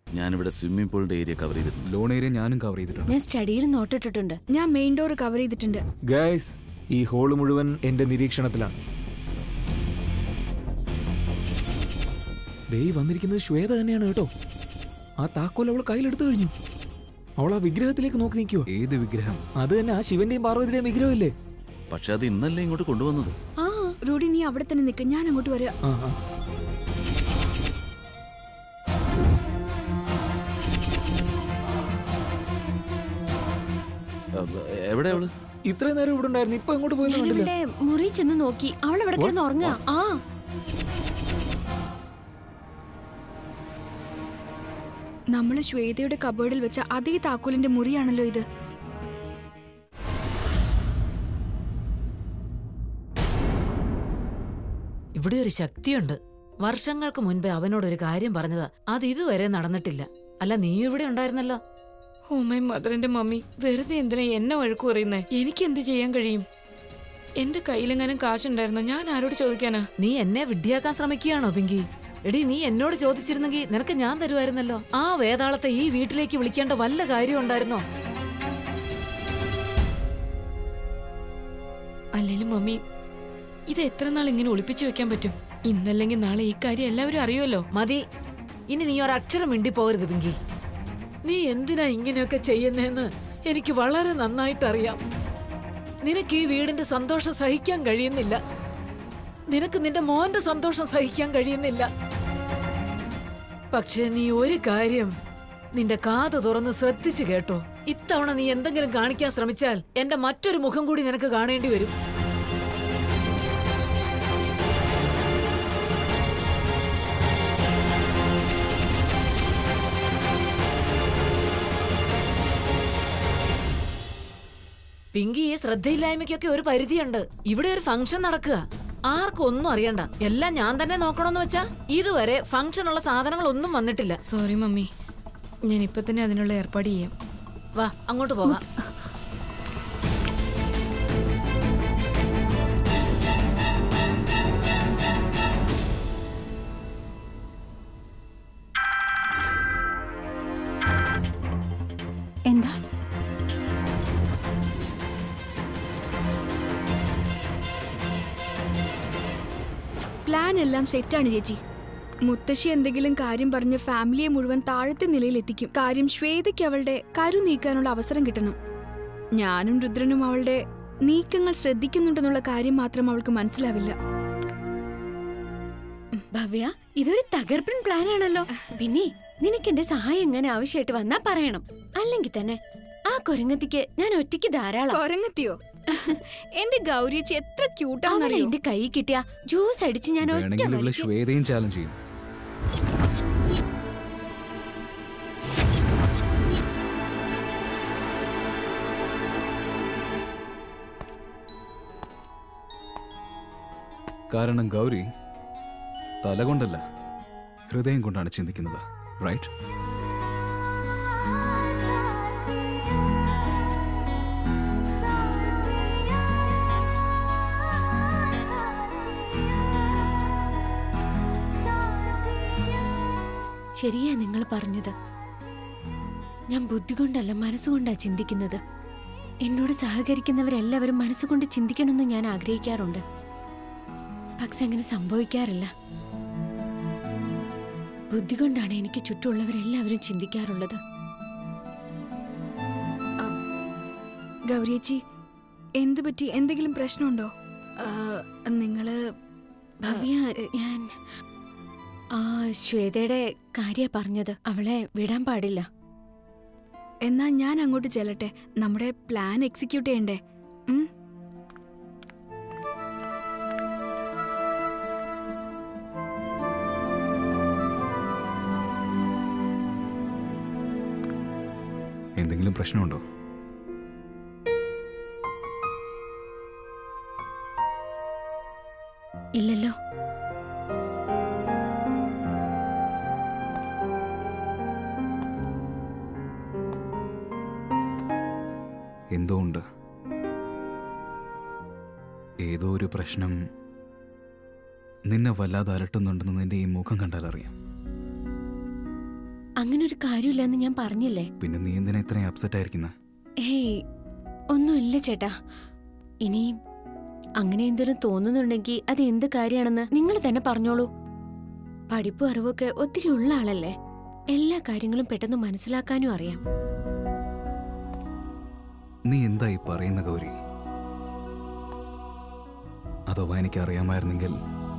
ഞാനിവിടെ സ്വിമ്മിംഗ് പൂളിന്റെ area cover ചെയ്തിട്ടുണ്ട് ലോൺ ഏരിയ ഞാനും കവർ ചെയ്തിട്ടുണ്ട് ഞാൻ സ്റ്റഡിയിൽ നോട്ടിട്ടിട്ടുണ്ട് ഞാൻ മെയിൻ ഡോർ കവർ ചെയ്തിട്ടുണ്ട് ഗൈസ് ഈ ഹോള് മുഴുവൻ എന്റെ നിരീക്ഷണത്തിലാണ് ദേ ഈ വന്നിരിക്കുന്നത് ശ്വേത തന്നെയാണ് കേട്ടോ ആ താക്കോൽ അവൾ കയ്യിലെടുത്തു കഴിഞ്ഞു അവൾ ആ വിഗ്രഹത്തിലേക്ക് നോക്കി നിൽക്കുവോ ഏത് വിഗ്രഹം അത് തന്നെ ആ ശിവന്റെയും പാർവതിയുടെയും വിഗ്രഹമില്ലേ പക്ഷെ അത് ഇന്നല്ലേ ഇങ്ങോട്ട് കൊണ്ടുവന്നത് ആ റൂഡി നീ അവിടെ തന്നെ നിൽക്ക് ഞാൻ അങ്ങോട്ട് വരാം ആ ആ അഹ് എവിടെ അവള് ഇത്രയും നേരം ഇവിടെ ഉണ്ടായിരുന്നു ഇപ്പൊ എങ്ങോട്ട് പോയെന്ന് കണ്ടില്ല ഞാനിവിടെ മുറി ചെന്ന് നോക്കി അവൾ അവിടെ കിടന്ന് ഉറങ്ങുക ആ നമ്മൾ ശ്വേതയുടെ കബേർഡിൽ വെച്ച അതേ താക്കോലിന്റെ മുറിയാണല്ലോ ഇത് ഇവിടെ ഒരു ശക്തിയുണ്ട് വർഷങ്ങൾക്ക് മുൻപേ അവനോട് ഒരു കാര്യം പറഞ്ഞതാ അത് ഇതുവരെ നടന്നിട്ടില്ല അല്ല നീ ഇവിടെ ഉണ്ടായിരുന്നല്ലോ ഓ മൈ മദറിന്റെ മമ്മി വെറുതെ എന്തിനാ എന്നെ വഴക്കു പറയുന്നേ എനിക്ക് എന്ത് ചെയ്യാൻ കഴിയും എന്റെ കയ്യിലെങ്ങാനും കാശുണ്ടായിരുന്നോ ഞാൻ ആരോട് ചോദിക്കാനാ നീ എന്നെ വിഡ്ഢിയാക്കാൻ ശ്രമിക്കുകയാണോ പിങ്കി എടി നീ എന്നോട് ചോദിച്ചിരുന്നെങ്കിൽ നിനക്ക് ഞാൻ തരുമായിരുന്നല്ലോ ആ വേതാളത്തെ ഈ വീട്ടിലേക്ക് വിളിക്കേണ്ട വല്ല കാര്യം ഉണ്ടായിരുന്നോ അല്ലേലും മമ്മി ഇത് എത്ര നാൾ ഇങ്ങനെ ഒളിപ്പിച്ചു വെക്കാൻ പറ്റും ഇന്നല്ലെങ്കിൽ നാളെ ഈ കാര്യം എല്ലാവരും അറിയുമല്ലോ മതി ഇനി നീ ഒരക്ഷരം മിണ്ടി പോകരുത് പിങ്കി നീ എന്തിനാ ഇങ്ങനെയൊക്കെ ചെയ്യുന്നതെന്ന് എനിക്ക് വളരെ നന്നായിട്ടറിയാം നിനക്ക് ഈ വീടിന്റെ സന്തോഷം സഹിക്കാൻ കഴിയുന്നില്ല നിനക്ക് നിന്റെ മോന്റെ സന്തോഷം സഹിക്കാൻ കഴിയുന്നില്ല പക്ഷേ നീ ഒരു കാര്യം നിന്റെ കാത് തുറന്ന് ശ്രദ്ധിച്ചു കേട്ടോ ഇത്തവണ നീ എന്തെങ്കിലും കാണിക്കാൻ ശ്രമിച്ചാൽ എന്റെ മറ്റൊരു മുഖം കൂടി നിനക്ക് കാണേണ്ടി വരും പിങ്കി ഈ ശ്രദ്ധയില്ലായ്മയ്ക്കൊക്കെ ഒരു പരിധിയുണ്ട് ഇവിടെ ഒരു ഫംഗ്ഷൻ നടക്കുക ആർക്കും ഒന്നും അറിയണ്ട എല്ലാം ഞാൻ തന്നെ നോക്കണമെന്ന് വെച്ചാ ഇതുവരെ ഫംഗ്ഷനുള്ള സാധനങ്ങൾ ഒന്നും വന്നിട്ടില്ല സോറി മമ്മി ഞാൻ ഇപ്പൊ തന്നെ അതിനുള്ള ഏർപ്പാട് ചെയ്യാം വാ അങ്ങോട്ട് പോകാം എന്താ പ്ലാൻ എല്ലാം സെറ്റാണ് ചേച്ചി മുത്തശ്ശി എന്തെങ്കിലും കാര്യം പറഞ്ഞ് ഫാമിലിയെ മുഴുവൻ താഴത്തെ നിലയിൽ എത്തിക്കും കാര്യം ശ്വേതയ്ക്ക് അവളുടെ കരു നീക്കാനുള്ള അവസരം കിട്ടണം ഞാനും രുദ്രനും അവളുടെ നീക്കങ്ങൾ ശ്രദ്ധിക്കുന്നുണ്ടെന്നുള്ള കാര്യം മാത്രം അവൾക്ക് മനസ്സിലാവില്ല ഭവ്യ ഇതൊരു തകർപ്പൻ പ്ലാൻ ആണല്ലോ പിന്നെ നിനക്ക് എന്റെ സഹായം എങ്ങനെ ആവശ്യമായിട്ട് വന്നാ പറയണം അല്ലെങ്കിൽ തന്നെ ആ കൊരങ്ങത്തിക്ക് ഞാൻ ഒറ്റയ്ക്ക് ധാരാളം കൊരങ്ങത്തിയോ എന്റെ ഗൗരിച്ചി എത്ര അവളെ ക്യൂട്ടാണെന്നറിയോ എന്റെ കൈ കിട്ടിയ ജ്യൂസ് അടിച്ച് ഞാൻ ഒറ്റ വേണമെങ്കിൽ ഇവള് വലിക്ക് ശ്വേതയും ചാലഞ്ച് ചെയ്യും കാരണം ഗൗരി തല കൊണ്ടല്ല ഹൃദയം കൊണ്ടാണ് ചിന്തിക്കുന്നത് റൈറ്റ് ശരിയാ നിങ്ങൾ പറഞ്ഞത് ഞാൻ ബുദ്ധി കൊണ്ടല്ല മനസ്സുകൊണ്ടാ ചിന്തിക്കുന്നത് എന്നോട് സഹകരിക്കുന്നവരെല്ലാവരും മനസ്സുകൊണ്ട് ചിന്തിക്കണമെന്ന് ഞാൻ ആഗ്രഹിക്കാറുണ്ട് പക്ഷെ അങ്ങനെ സംഭവിക്കാറില്ല ബുദ്ധി കൊണ്ടാണ് എനിക്ക് ചുറ്റുമുള്ളവരെല്ലാവരും ചിന്തിക്കാറുള്ളത് ഗൗരിയേച്ചി എന്തു പറ്റി എന്തെങ്കിലും പ്രശ്നമുണ്ടോ ആ, നിങ്ങള് ഭവ്യ ഞാൻ ആ ശ്വേതയുടെ കാര്യ പറഞ്ഞത് അവളെ വിടാൻ പാടില്ല എന്നാ ഞാൻ അങ്ങോട്ട് ചെല്ലട്ടെ നമ്മുടെ പ്ലാൻ എക്സിക്യൂട്ട് ചെയ്യണ്ടേ ഉം? എന്തെങ്കിലും പ്രശ്നമുണ്ടോ ഇല്ലല്ലോ എന്തോ ഉണ്ട് ഏതോ ഒരു പ്രശ്നം നിന്നെ വല്ലാതെ അലട്ടുന്നുണ്ടെന്ന് നിന്റെ ഈ മുഖം കണ്ടാൽ അറിയാം അങ്ങനെ ഒരു കാര്യമില്ലെന്ന് ഞാൻ പറഞ്ഞില്ലേ പിന്നെ നീ എന്തിനാ ഇത്രയും അപ്സെറ്റ് ആയിരിക്കുന്ന ഹേയ് ഒന്നുമില്ല ചേട്ടാ ഇനി അങ്ങനെ എന്തെങ്കിലും തോന്നുന്നുണ്ടെങ്കിൽ അത് എന്ത് കാര്യമാണെന്ന് നിങ്ങൾ തന്നെ പറഞ്ഞോളൂ പഠിപ്പും അറിവൊക്കെ ഒത്തിരി ഉള്ള ആളല്ലേ എല്ലാ കാര്യങ്ങളും പെട്ടെന്ന് മനസ്സിലാക്കാനും അറിയാം നീ എന്താ ഈ പറയുന്ന ഗൗരി അഥവാ എനിക്ക് അറിയാമായിരുന്നെങ്കിൽ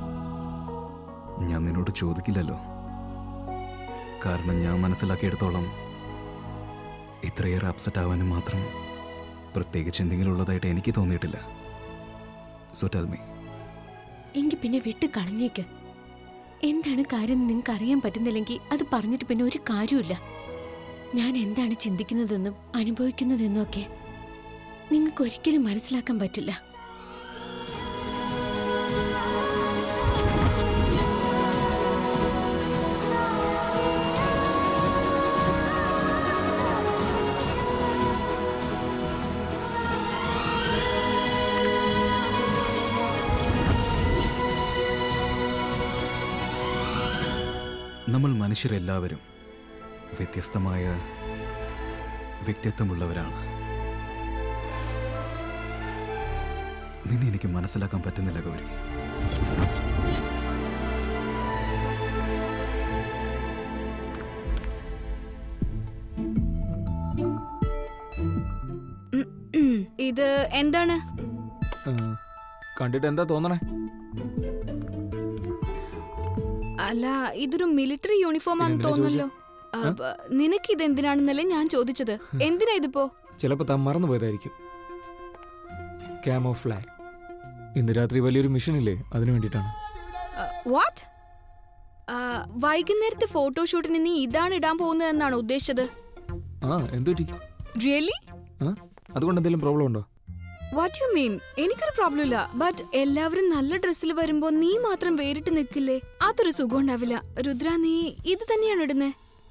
ഞാൻ നിന്നോട് ചോദിക്കില്ലല്ലോ കാരണം ഞാൻ മനസ്സിലാക്കിയെടുത്തോളം ഇത്രയേറെ അപ്സെറ്റ് ആവാനും മാത്രം പ്രത്യേകിച്ച് എന്തെങ്കിലും ഉള്ളതായിട്ട് എനിക്ക് തോന്നിയിട്ടില്ല സോ ടെൽ മീ എങ്കിൽ പിന്നെ വിട്ട് കളഞ്ഞേക്ക് എന്താണ് കാര്യം നിങ്ങൾക്ക് അറിയാൻ പറ്റുന്നില്ലെങ്കിൽ അത് പറഞ്ഞിട്ട് പിന്നെ ഒരു കാര്യമില്ല ഞാൻ എന്താണ് ചിന്തിക്കുന്നതെന്നും അനുഭവിക്കുന്നതെന്നും ഒക്കെ നിങ്ങൾക്ക് ഒരിക്കലും മനസ്സിലാക്കാൻ പറ്റില്ല നമ്മൾ മനുഷ്യരെല്ലാവരും വ്യത്യസ്തമായ വ്യക്തിത്വമുള്ളവരാണ് നിന്നെ എനിക്ക് മനസ്സിലാക്കാൻ പറ്റുന്നില്ല ഗൗരി ഉം, ഇത് എന്താണ് ആ, കണ്ടിട്ട് എന്താ തോന്നണേ അല്ല ഇതൊരു മിലിറ്ററി യൂണിഫോം ആണെന്ന് ഇതെന്തിനാ തോന്നുന്നല്ലോ അപ്പ, നിനക്ക് ഇത് എന്തിനാണെന്നല്ലേ ഞാൻ ചോദിച്ചത് എന്തിനാ ഇതിപ്പോ ചിലപ്പോൾ താൻ മറന്നു പോയതായിരിക്കും ക്യാമോ ഫ്ലാഗ് ഇന്ന് രാത്രി വലിയൊരു മിഷൻ ഇല്ലേ അതിനു വേണ്ടിയിട്ടാണ് വാട്ട് വൈകുന്നേരത്തെ ഫോട്ടോഷൂട്ടിന് നീ ഇതാണ് ഇടാൻ പോകുന്നതെന്നാണ് ഉദ്ദേശിച്ചത് ആ എന്തുപറ്റി റിയലി ആ അതുകൊണ്ട് എന്തെങ്കിലും പ്രോബ്ലം ഉണ്ടോ വാട്ട് യു മീൻ എനിക്കൊരു പ്രോബ്ലം ഇല്ല ബട്ട് എല്ലാവരും നല്ല ഡ്രസ്സിൽ വരുമ്പോ നീ മാത്രം വേറിട്ട് നിൽക്കില്ലേ അതൊരു സുഖം ഉണ്ടാവില്ല രുദ്ര നീ ഇത് തന്നെയാണ് ഇടുന്നേ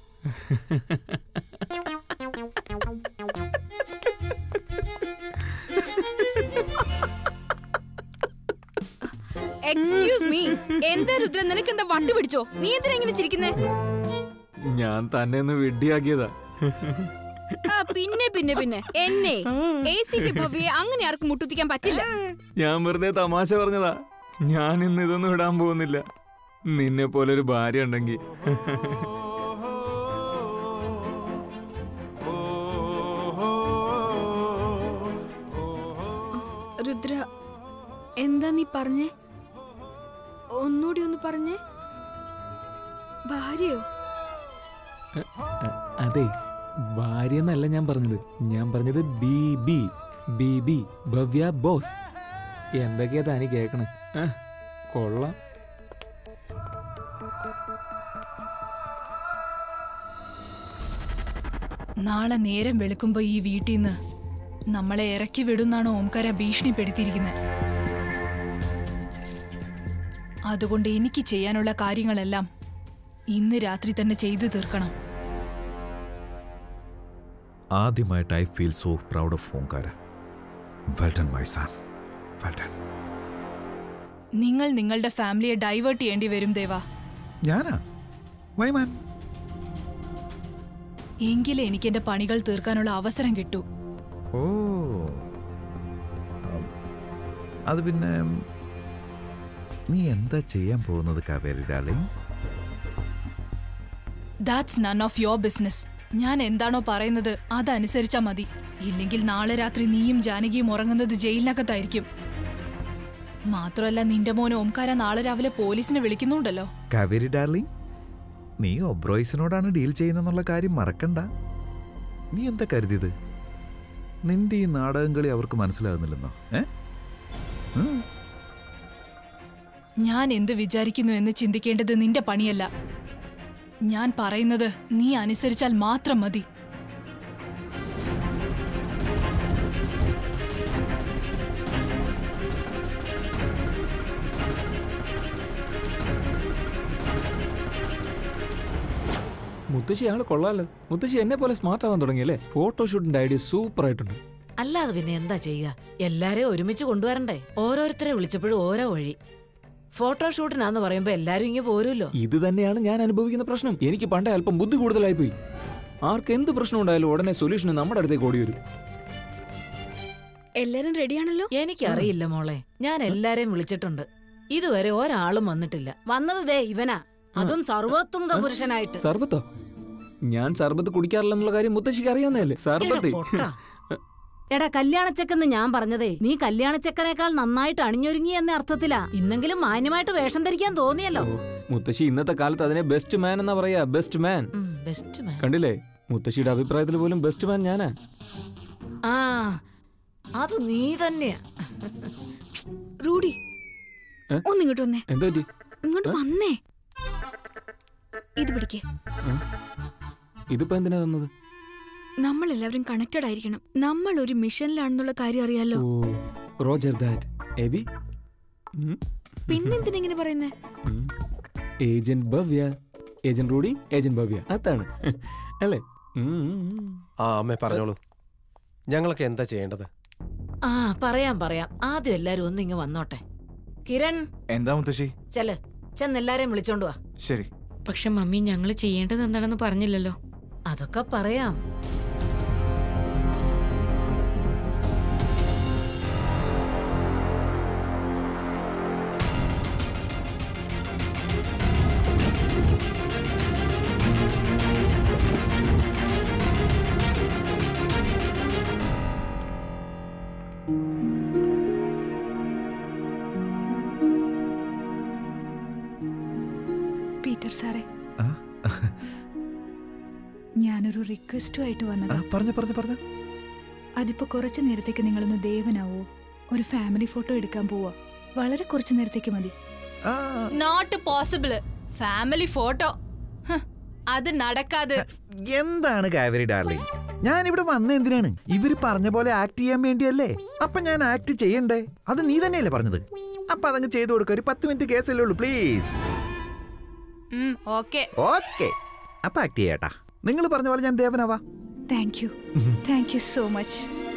എക്സ്ക്യൂസ് മീ എന്താ രുദ്ര നിനക്ക് എന്താ വട്ടി പിടിച്ചോ നീ എന്തിനാ ഇങ്ങനെ ചിരിക്കുന്നേ ഞാൻ തന്നെ ഒന്ന് വെഡിയാക്കിയതാ ആ, പിന്നെ പിന്നെ പിന്നെ എന്നെ എ സി പി ഭവ്യെ അങ്ങനെ ആർക്കും മുട്ടുത്തിക്കാൻ പറ്റില്ല ഞാൻ വെറുതെ തമാശ പറഞ്ഞതാ ഞാൻ ഇന്ന് ഇതൊന്നും ഇടാൻ പോകുന്നില്ല നിന്നെ പോലെ ഒരു ഭാര്യ ഉണ്ടെങ്കിൽ രുദ്ര എന്താ നീ പറഞ്ഞേ ഒന്നുകൂടി ഒന്ന് പറഞ്ഞേ ഭാര്യയോ അതെ ഭാര്യ എന്നല്ല ഞാൻ പറഞ്ഞത് ഞാൻ പറഞ്ഞത് B B B B Bhavya boss എന്തൊക്കെയാ താനി കേക്കണേ ആ, കൊള്ളാം നാളെ നേരം വെളുക്കുമ്പോ ഈ വീട്ടിൽ നിന്ന് നമ്മളെ ഇറക്കി വിടുന്നാണ് ഓംകാര ഭീഷണിപ്പെടുത്തിയിരിക്കുന്നത് അതുകൊണ്ട് എനിക്ക് ചെയ്യാനുള്ള കാര്യങ്ങളെല്ലാം ഇന്ന് രാത്രി തന്നെ ചെയ്തു തീർക്കണം ആദ്യമായിട്ട് I feel so proud of Omkara well done my son well done നിങ്ങൾ നിങ്ങളുടെ ഫാമിലിയെ ഡൈവേർട്ട് ചെയ്യേണ്ടി വരും ദേവാ ഞാനാ വൈമാൻ എങ്കിലേ എനിക്ക് എന്റെ പണികൾ തീർക്കാനുള്ള അവസരം കിട്ടൂ ഓ ഉം, അത് പിന്നെ ഉം, നീ എന്താ ചെയ്യാൻ പോകുന്നത് Kaveri darling that's none of your business ഞാൻ എന്താണോ പറയുന്നത് അതനുസരിച്ചാ മതി ഇല്ലെങ്കിൽ നാളെ രാത്രി നീയും ജാനകിയും ഉറങ്ങുന്നത് ജയിലിനകത്തായിരിക്കും മാത്രമല്ല നിന്റെ മോൻ ഓംകാര നാളെ രാവിലെ പോലീസിനെ വിളിക്കുന്നുണ്ടല്ലോ കാവേരി ഡാർലിംഗ് നീ ഒബ്രോയ്സിനോടാണ് ഡീൽ ചെയ്യുന്നെന്നുള്ള കാര്യം മറക്കണ്ട നീ എന്താ കരുതിയത് നിന്റെ ഈ നാടകം കളി അവർക്ക് മനസ്സിലാകുന്നില്ലെന്നോ ഏ ഉം. ഞാൻ എന്ത് വിചാരിക്കുന്നു എന്ന് ചിന്തിക്കേണ്ടത് നിന്റെ പണിയല്ല ഞാൻ പറയുന്നത് നീ അനുസരിച്ചാൽ മാത്രം മതി മുത്തശ്ശി ആള് കൊള്ളാലോ മുത്തശ്ശി എന്നെ പോലെ സ്മാർട്ട് ആവാൻ തുടങ്ങിയല്ലേ ഫോട്ടോഷൂട്ടിന്റെ ഐഡിയ സൂപ്പർ ആയിട്ടുണ്ട് അല്ലാതെ പിന്നെ എന്താ ചെയ്യുക എല്ലാരെയും ഒരുമിച്ച് കൊണ്ടുവരണ്ടേ ഓരോരുത്തരെ വിളിച്ചപ്പോഴും ഓരോ വഴി ഫോട്ടോഷൂട്ടിനാന്ന് പറയുമ്പോ എല്ലാരും ഇങ്ങനെ പോരുമല്ലോ ഇത് തന്നെയാണ് ഞാൻ അനുഭവിക്കുന്ന പ്രശ്നം എനിക്ക് പണ്ടേ അല്പം ബുദ്ധി കൂടുതലായി പോയി ആർക്ക് എന്ത് പ്രശ്നം ഉണ്ടായാലും ഉടനെ സൊല്യൂഷൻ നമ്മുടെ അടുത്തേക്ക് ഓടി വരും എല്ലാരും റെഡിയാണല്ലോ എനിക്കറിയില്ല മോളെ ഞാൻ എല്ലാരെയും വിളിച്ചിട്ടുണ്ട് ഇതുവരെ ഒരാളും വന്നിട്ടില്ല വന്നത് ദേ ഇവനാ അതും സർവോത്തുംഗ പുരുഷനായിട്ട് സർബത്തോ ഞാൻ സർബത്ത് കുടിക്കാറില്ലെന്നുള്ള കാര്യം മുത്തശ്ശിക്ക് അറിയാവുന്നതല്ലേ സർബത്ത് എടാ പൊട്ടാ. എടാ കല്യാണച്ചക്കെന്ന് ഞാൻ പറഞ്ഞതേ നീ കല്യാണച്ചക്കനേക്കാൾ നന്നായിട്ട് അണിഞ്ഞൊരുങ്ങി എന്ന അർത്ഥത്തിലാ ഇന്നെങ്കിലും മാന്യമായിട്ട് വേഷം ധരിക്കാൻ തോന്നിയല്ലോ മുത്തശ്ശി ഇന്നത്തെ കാലത്ത് അതിനെ ബെസ്റ്റ് മാൻ എന്നാ പറയാ ബെസ്റ്റ് മാൻ ബെസ്റ്റ് മാൻ കണ്ടില്ലേ മുത്തശ്ശിയുടെ അഭിപ്രായത്തിൽ പോലും ബെസ്റ്റ് മാൻ ഞാനാ ആ അത് നീ തന്നെയാ റൂഡി ഏ? ഒന്നിങ്ങോട്ട് വന്നേ എന്താ പറ്റി ഇങ്ങോട്ട് വന്നേ ഇത് പിടിക്കേ ഇതിപ്പോ എന്തിനാ തന്നത് നമ്മൾ എല്ലാവരും കണക്റ്റഡ് ആയിരിക്കണം നമ്മൾ ഒരു മിഷനിലാണെന്നുള്ള കാര്യം അറിയാലോ ഓ റോജർ ദാറ്റ് എബി പിന്നെന്തിനെങ്ങനെ പറയുന്നേ agent Bhavya agent Rudy agent Bhavya അതാണ് അല്ലേ ഉം, ഉം, ഉം. ആ അമ്മേ പറഞ്ഞോളൂ ഞങ്ങളൊക്കെ എന്താ ചെയ്യേണ്ടത് ആ പറയാം പറയാം ആദ്യം എല്ലാരും ഒന്നിങ്ങ് വന്നോട്ടെ കിരൺ എന്താ മുത്തശ്ശി ചെല് ചെന്ന് എല്ലാരെയും വിളിച്ചോണ്ട് വാ ശരി പക്ഷെ മമ്മി ഞങ്ങൾ ചെയ്യേണ്ടത് എന്താണെന്ന് പറഞ്ഞില്ലല്ലോ അതൊക്കെ പറയാം പീറ്റർ സാറേ ആ? ഞാനൊരു റിക്വസ്റ്റുമായിട്ട് ആ, വന്നത് പറഞ്ഞോ പറഞ്ഞോ പറഞ്ഞോ അതിപ്പോ കുറച്ചു നേരത്തേക്ക് നിങ്ങളൊന്ന് ദേവനാവോ ഒരു ഫാമിലി ഫോട്ടോ എടുക്കാൻ പോവാ വളരെ കുറച്ചു നേരത്തേക്ക് മതി ആ നോട്ട് പോസിബിൾ ഫാമിലി ഫോട്ടോ അത് നടക്കാതെ എന്താണ് കാവേരി ഡാർലിംഗ് ഞാൻ ഇവിടെ വന്ന എന്തിനാണ് ഇവര് പറഞ്ഞ പോലെ ആക്ട് ചെയ്യാൻ വേണ്ടിയല്ലേ അപ്പൊ ഞാൻ ആക്ട് ചെയ്യണ്ടേ അത് നീ തന്നെയല്ലേ പറഞ്ഞത് അപ്പൊ അതങ്ങ് ചെയ്തു കൊടുക്ക ഒരു പത്ത് മിനിറ്റ് കേസല്ലേ ഉള്ളൂ പ്ലീസ് ഓക്കെ ഓക്കെ അപ്പൊ ആക്ട് ചെയ്യട്ടാ നിങ്ങൾ പറഞ്ഞ പോലെ ഞാൻ ദേവനാവാ thank you thank you so much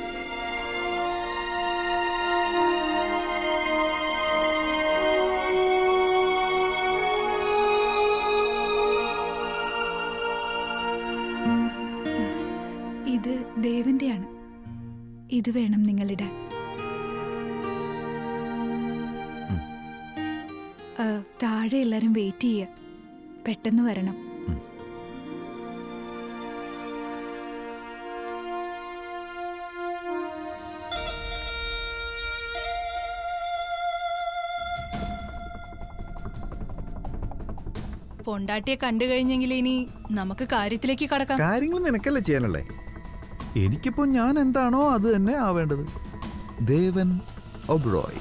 ഇത് ദേവന്റെയാണ് ഇത് വേണം നിങ്ങളിടാൻ ഉം. ആ, താഴെ എല്ലാരും വെയിറ്റ് ചെയ്യുക പെട്ടെന്ന് വരണം പൊണ്ടാട്ടിയെ കണ്ടു കഴിഞ്ഞെങ്കിൽ ഇനി നമുക്ക് കാര്യത്തിലേക്ക് കടക്കാം കാര്യങ്ങൾ നിനക്കല്ലേ ചെയ്യാനല്ലേ എനിക്കിപ്പോ ഞാൻ എന്താണോ അത് തന്നെ ആവേണ്ടത് ദേവൻ ഒബ്രോയ്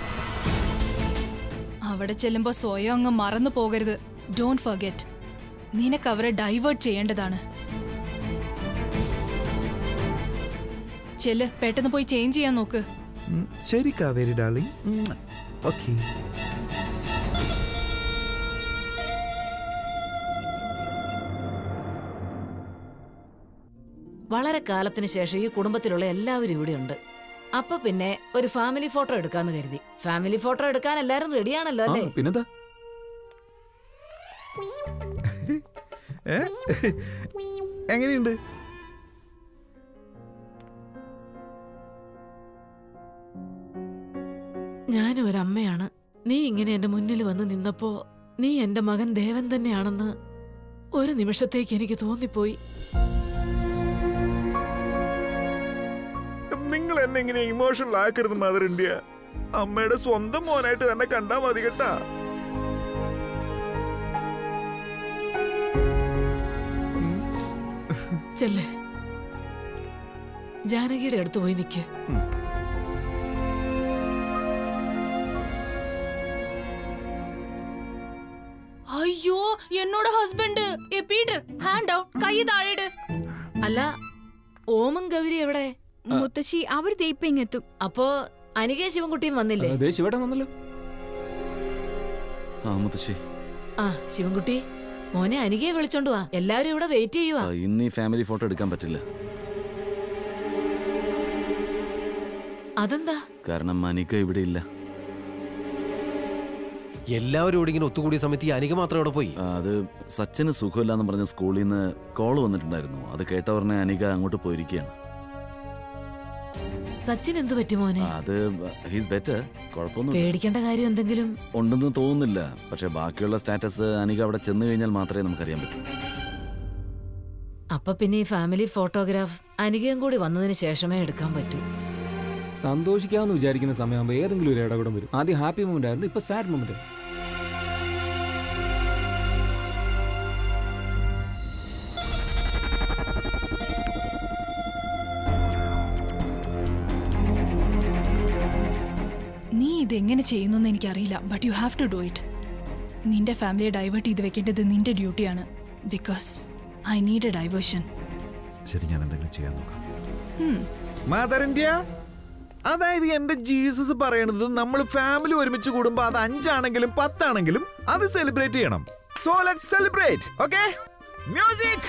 അവിടെ ചെല്ലുമ്പോ സ്വയം അങ്ങ് മറന്നു പോകരുത് ഡോണ്ട് ഫർഗെറ്റ് നിനക്ക് അവരെ ഡൈവേർട്ട് ചെയ്യേണ്ടതാണ് ചെല്ല് പെട്ടെന്ന് പോയി ചേഞ്ച് ചെയ്യാൻ നോക്ക് ഉം, ശരി കാവേരി ഡാർലിംഗ് ഓക്കെ വളരെ കാലത്തിന് ശേഷം ഈ കുടുംബത്തിലുള്ള എല്ലാവരും ഇവിടെയുണ്ട് അപ്പൊ പിന്നെ ഒരു ഫാമിലി ഫോട്ടോ എടുക്കാന്ന് കരുതി ഫാമിലി ഫോട്ടോ എടുക്കാൻ എല്ലാരും റെഡിയാണല്ലോ ആ, അല്ലേ പിന്നെന്താ ഏ? എങ്ങനെയുണ്ട് ഞാനും ഒരു അമ്മയാണ് നീ ഇങ്ങനെ എന്റെ മുന്നിൽ വന്ന് നിന്നപ്പോ നീ എന്റെ മകൻ ദേവൻ തന്നെയാണെന്ന് ഒരു നിമിഷത്തേക്ക് എനിക്ക് തോന്നിപ്പോയി നിങ്ങൾ എന്നെ ഇങ്ങനെ ഇമോഷണൽ ആക്കരുത് മദർ ഇന്ത്യ അമ്മയുടെ സ്വന്തം മോനായിട്ട് തന്നെ കണ്ടാ മതി കേട്ടാ ചെല്ലേ ജാനകിയുടെ അടുത്ത് പോയി നിക്ക് അയ്യോ എന്നോട് ഹസ്ബൻഡ് ഏ പീറ്റർ ഹാൻഡ് ഔട്ട് കൈ താഴെയിട് അല്ല ഓമും ഗൗരി എവിടെ മുത്തശ്ശി അവർ ദയിപ്പിങ് എത്തും അപ്പോ അനികേ ശിവൻകുട്ടിയും വന്നില്ലേ ദേ ശിവേട്ടൻ വന്നല്ലോ ആ മുത്തശ്ശി ആ ശിവൻകുട്ടി മോനെ അനികയെ വിളിച്ചോണ്ട് വാ എല്ലാരും ഇവിടെ വെയിറ്റ് ചെയ്യുവാ ആ, ഇന്ന് ഈ ഫാമിലി ഫോട്ടോ എടുക്കാൻ പറ്റില്ല അതെന്താ കാരണം അനിക ഇവിടെ ഇല്ല എല്ലാവരും ഇവിടെ ഇങ്ങനെ ഒത്തുകൂടിയ സമയത്ത് ഈ അനിക മാത്രം ഇവിടെ പോയി അത് സച്ചിന് സുഖമില്ലാന്ന് പറഞ്ഞ സ്കൂളിൽ നിന്ന് കോൾ വന്നിട്ടുണ്ടായിരുന്നു അത് കേട്ട പറഞ്ഞ അനിക അങ്ങോട്ട് പോയിരിക്കുകയാണ് സച്ചിൻ എന്തു പറ്റി മോനെ അത് ഹീസ് ബെറ്റർ കുഴപ്പമൊന്നും പേടിക്കേണ്ട കാര്യം എന്തെങ്കിലും ഉണ്ടെന്ന് തോന്നുന്നില്ല പക്ഷെ ബാക്കിയുള്ള സ്റ്റാറ്റസ് അനിക അവിടെ ചെന്ന് കഴിഞ്ഞാൽ മാത്രമേ നമുക്കറിയാൻ പറ്റൂ അപ്പൊ പിന്നെ ഈ ഫാമിലി ഫോട്ടോഗ്രാഫ് അനികയും കൂടി വന്നതിന് ശേഷമേ എടുക്കാൻ പറ്റൂ സന്തോഷിക്കാമെന്ന് വിചാരിക്കുന്ന സമയമാകുമ്പോൾ ഏതെങ്കിലും ഒരു ഇടപെടം വരും ആദ്യം ഹാപ്പി മൊമെന്റ് ആയിരുന്നു ഇപ്പൊ സാഡ് മൊമെന്റ് നീ ഇതെങ്ങനെ ചെയ്യുന്നു എനിക്കറിയില്ല but you have to do it നിന്റെ ഫാമിലിയെ ഡൈവേർട്ട് ചെയ്ത് വെക്കേണ്ടത് നിന്റെ ഡ്യൂട്ടിയാണ് because I need a diversion ശരി ഞാൻ എന്തെങ്കിലും ചെയ്യാൻ നോക്കാം മദർ ഇന്ത്യ അതായത് എന്റെ ജീസസ് പറയണത് നമ്മൾ ഫാമിലി ഒരുമിച്ച് കൂടുമ്പോ അത് അഞ്ചാണെങ്കിലും പത്താണെങ്കിലും അത് സെലിബ്രേറ്റ് ചെയ്യണം so let celebrate okay music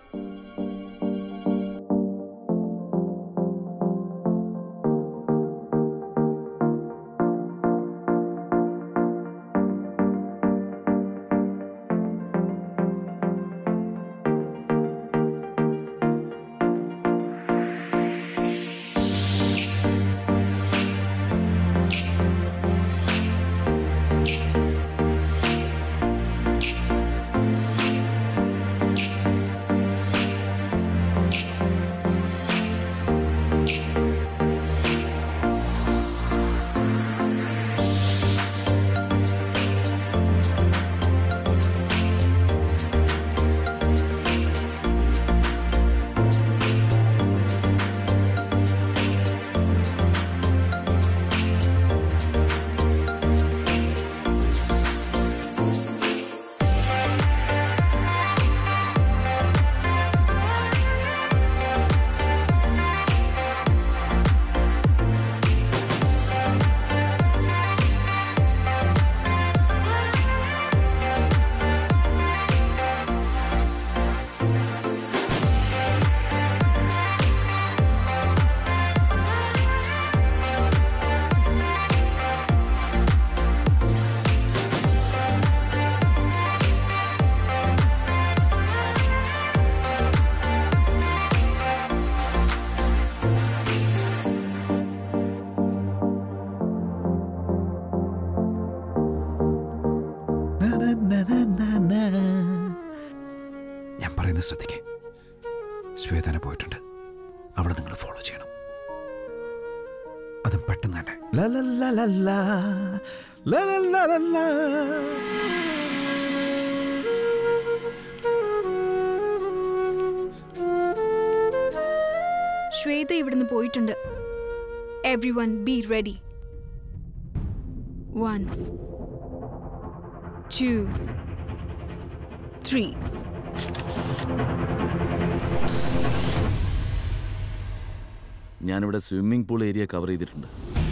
ഞാൻ പറയുന്നത് ശ്രദ്ധിക്കേ ശ്വേതന പോയിട്ടുണ്ട് അവളെ നിങ്ങൾ ഫോളോ ചെയ്യണം അതും പെട്ടെന്ന് തന്നെ ല ല ല ല ല. ല ല ല ല ല. ശ്വേത ഇവിടുന്ന് പോയിട്ടുണ്ട് everyone be ready one two three ഞാനിവിടെ സ്വിമ്മിംഗ് പൂൾ ഏരിയ കവർ ചെയ്തിട്ടുണ്ട്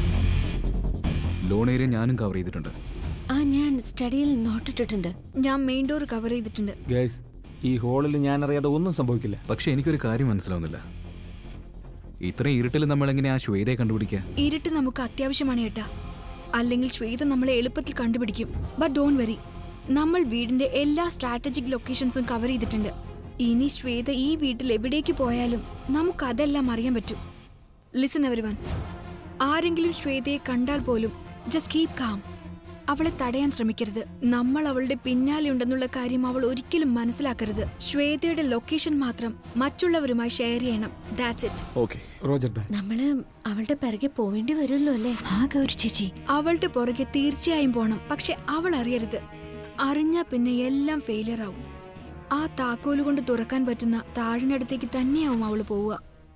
ലോൺ ഏരിയ ഞാനും കവർ ചെയ്തിട്ടുണ്ട് ആ ഞാൻ സ്റ്റഡിയിൽ നോട്ടിട്ടിട്ടുണ്ട് ഞാൻ മെയിൻ ഡോർ കവർ ചെയ്തിട്ടുണ്ട് ഗൈസ് ഈ ഹോളിൽ ഞാൻ അറിയാതെ ഒന്നും സംഭവിക്കില്ല പക്ഷെ എനിക്കൊരു കാര്യം മനസ്സിലാവുന്നില്ല ഇത്രയും ഇരുട്ടിൽ നമ്മൾ എങ്ങനെ ആ ശ്വേതയെ കണ്ടുപിടിക്കുക ഇരുട്ട് നമുക്ക് അത്യാവശ്യമാണ് ഏട്ടാ അല്ലെങ്കിൽ ശ്വേത നമ്മളെ എളുപ്പത്തിൽ കണ്ടുപിടിക്കും ബട്ട് ഡോൺ വെറി നമ്മൾ വീടിന്റെ എല്ലാ സ്ട്രാറ്റജിക് ലൊക്കേഷൻസും കവർ ചെയ്തിട്ടുണ്ട് ഇനി ശ്വേത ഈ വീട്ടിൽ എവിടേക്ക് പോയാലും നമുക്ക് അതെല്ലാം അറിയാൻ പറ്റും ലിസൺ എവരി വൺ ആരെങ്കിലും ശ്വേതയെ കണ്ടാൽ പോലും ജസ്റ്റ് കീപ് കാം അവളെ തടയാൻ ശ്രമിക്കരുത് നമ്മൾ അവളുടെ പിന്നാലെ ഉണ്ടെന്നുള്ള കാര്യം അവൾ ഒരിക്കലും മനസ്സിലാക്കരുത് ശ്വേതയുടെ ലൊക്കേഷൻ മാത്രം മറ്റുള്ളവരുമായി ഷെയർ ചെയ്യണം ദാറ്റ്സ് ഇറ്റ് ഓക്കെ റോജർ ദാ നമ്മള് അവളുടെ പിറകെ പോവേണ്ടി വരുമല്ലോ അല്ലേ ആകെ ഒരു ചേച്ചി അവളുടെ പുറകെ തീർച്ചയായും പോണം പക്ഷെ അവൾ അറിയരുത് അറിഞ്ഞാ പിന്നെ എല്ലാം ഫെയിലിയർ ആവും ആ താക്കോല് കൊണ്ട് തുറക്കാൻ പറ്റുന്ന താഴിനടുത്തേക്ക് തന്നെയാവും അവൾ പോവുക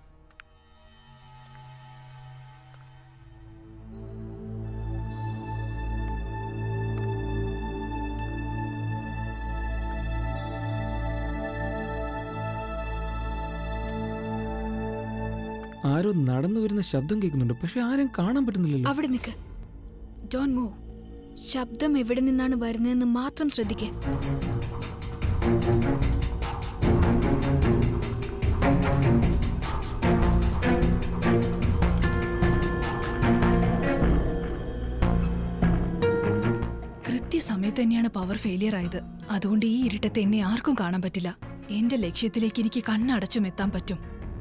ആരോ നടന്നു വരുന്ന ശബ്ദം കേൾക്കുന്നുണ്ട് പക്ഷെ ആരും കാണാൻ പറ്റുന്നില്ലല്ലോ അവിടെ നിൽക്ക് ഡോൺ മൂവ് ശബ്ദം എവിടെ നിന്നാണ് വരുന്നതെന്ന് മാത്രം ശ്രദ്ധിക്കേ തന്നെയാണ് പവർ ഫെയിലിയർ ആയത് അതുകൊണ്ട് ഈ ഇരുട്ടത്ത് എന്നെ ആർക്കും കാണാൻ പറ്റില്ല എന്റെ ലക്ഷ്യത്തിലേക്ക് എനിക്ക് കണ്ണടച്ചും എത്താൻ പറ്റും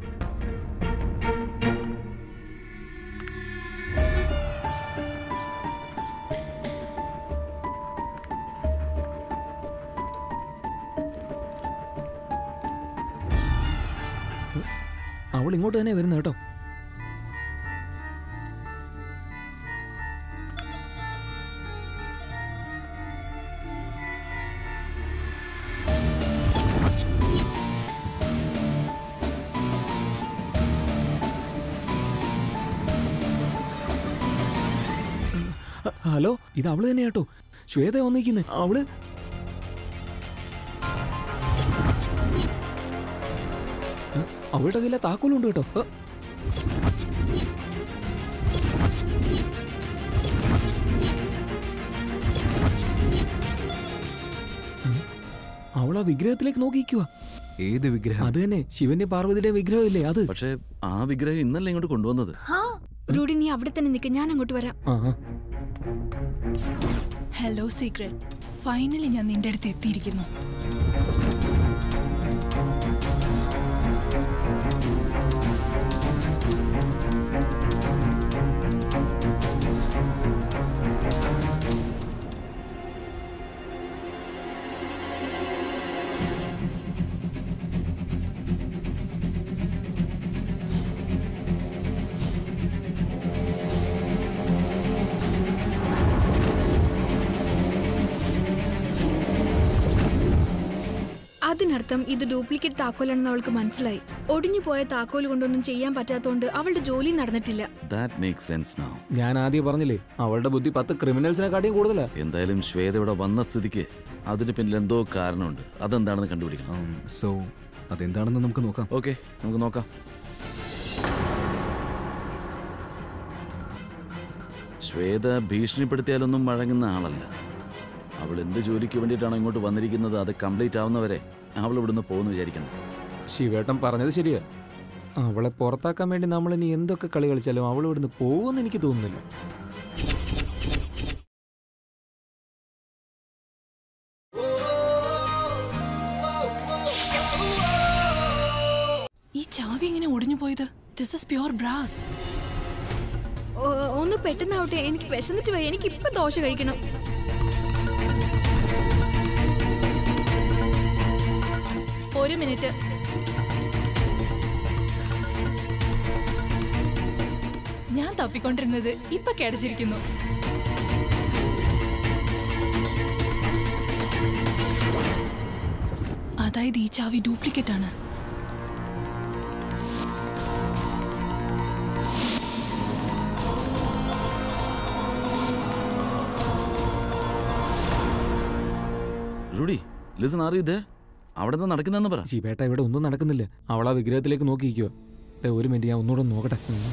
അവൾ ഇങ്ങോട്ട് തന്നെ വരുന്നത് കേട്ടോ ഹ- ഹലോ ഇത് അവള് തന്നെ കേട്ടോ ശ്വേത വന്നിരിക്കുന്നേ അവള് ഹ, അവളുടെ കയ്യിലെ താക്കോലുണ്ട് കേട്ടോ ഹ. അവൾ ആ വിഗ്രഹത്തിലേക്ക് നോക്കിക്കുക ഏത് വിഗ്രഹം അത് തന്നെ ശിവന്റെ പാർവതിയുടെ വിഗ്രഹം ഇല്ലേ അത് പക്ഷേ ആ വിഗ്രഹം ഇന്നല്ലേ ഇങ്ങോട്ട് കൊണ്ടുവന്നത് റൂഡി നീ അവിടെ തന്നെ നിൽക്ക് ഞാൻ അങ്ങോട്ട് വരാം ആ ആ. ഹലോ സീക്രട്ട് ഫൈനലി ഞാൻ നിന്റെ അടുത്ത് എത്തിയിരിക്കുന്നു അതിനർത്ഥം ഇത് ഡ്യൂപ്ലിക്കേറ്റ് താക്കോലാണെന്ന് അവൾക്ക് മനസ്സിലായി ഒടിഞ്ഞു പോയ താക്കോൽ കൊണ്ടൊന്നും ചെയ്യാൻ പറ്റാത്തോണ്ട് അവളുടെ ജോലി നടന്നിട്ടില്ല ദാറ്റ് മേക്ക് സെൻസ് നൗ ഞാൻ ആദ്യം പറഞ്ഞില്ലേ അവളുടെ ബുദ്ധി പത്ത് ക്രിമിനൽസിനെ കാട്ടിയും കൂടുതലാ എന്തായാലും ശ്വേത ഇവിടെ വന്ന സ്ഥിതിക്ക് അതിന് പിന്നിൽ എന്തോ കാരണമുണ്ട് അതെന്താണെന്ന് കണ്ടുപിടിക്കണം സോ അതെന്താണെന്ന് നമുക്ക് നോക്കാം ഓക്കെ നമുക്ക് നോക്കാം ശ്വേത ഭീഷണിപ്പെടുത്തിയാലൊന്നും വഴങ്ങുന്ന ആളല്ല അവൾ എന്ത് ജോലിക്ക് വേണ്ടിയിട്ടാണോ ഇങ്ങോട്ട് വന്നിരിക്കുന്നത് അത് കംപ്ലീറ്റ് ആവുന്നവരെ അവൾ ഇവിടുന്ന് പോകുന്നു വിചാരിക്കണം ശിവേട്ടൻ പറഞ്ഞത് ശരിയാ അവളെ പുറത്താക്കാൻ വേണ്ടി നമ്മൾ ഇനി എന്തൊക്കെ കളി കളിച്ചാലും അവൾ ഇവിടുന്ന് പോകുമെന്ന് എനിക്ക് തോന്നുന്നില്ല ഈ ചാവി എങ്ങനെ ഒടിഞ്ഞു പോയത് ദിസ് ഇസ് പ്യുവർ ബ്രാസ് ഓ, ഒന്ന് പെട്ടെന്നാവട്ടെ എനിക്ക് വിശന്നിട്ട് പോയി എനിക്ക് ഇപ്പൊ ദോശ കഴിക്കണം ഒരു മിനിറ്റ് ഞാൻ തപ്പിക്കൊണ്ടിരുന്നത് ഇപ്പൊ കേടച്ചിരിക്കുന്നു അതായത് ഈ ചാവി ഡ്യൂപ്ലിക്കേറ്റ് ആണ് Rudy listen are you there അവിടെ എന്താ നടക്കുന്നതെന്ന് പറ ശിവേട്ട ഇവിടെ ഒന്നും നടക്കുന്നില്ല അവൾ ആ വിഗ്രഹത്തിലേക്ക് നോക്കിയിരിക്കുക ഒരു മിനിറ്റ് ഞാൻ ഒന്നുകൂടെ ഒന്ന് നോക്കട്ടെ ഉം.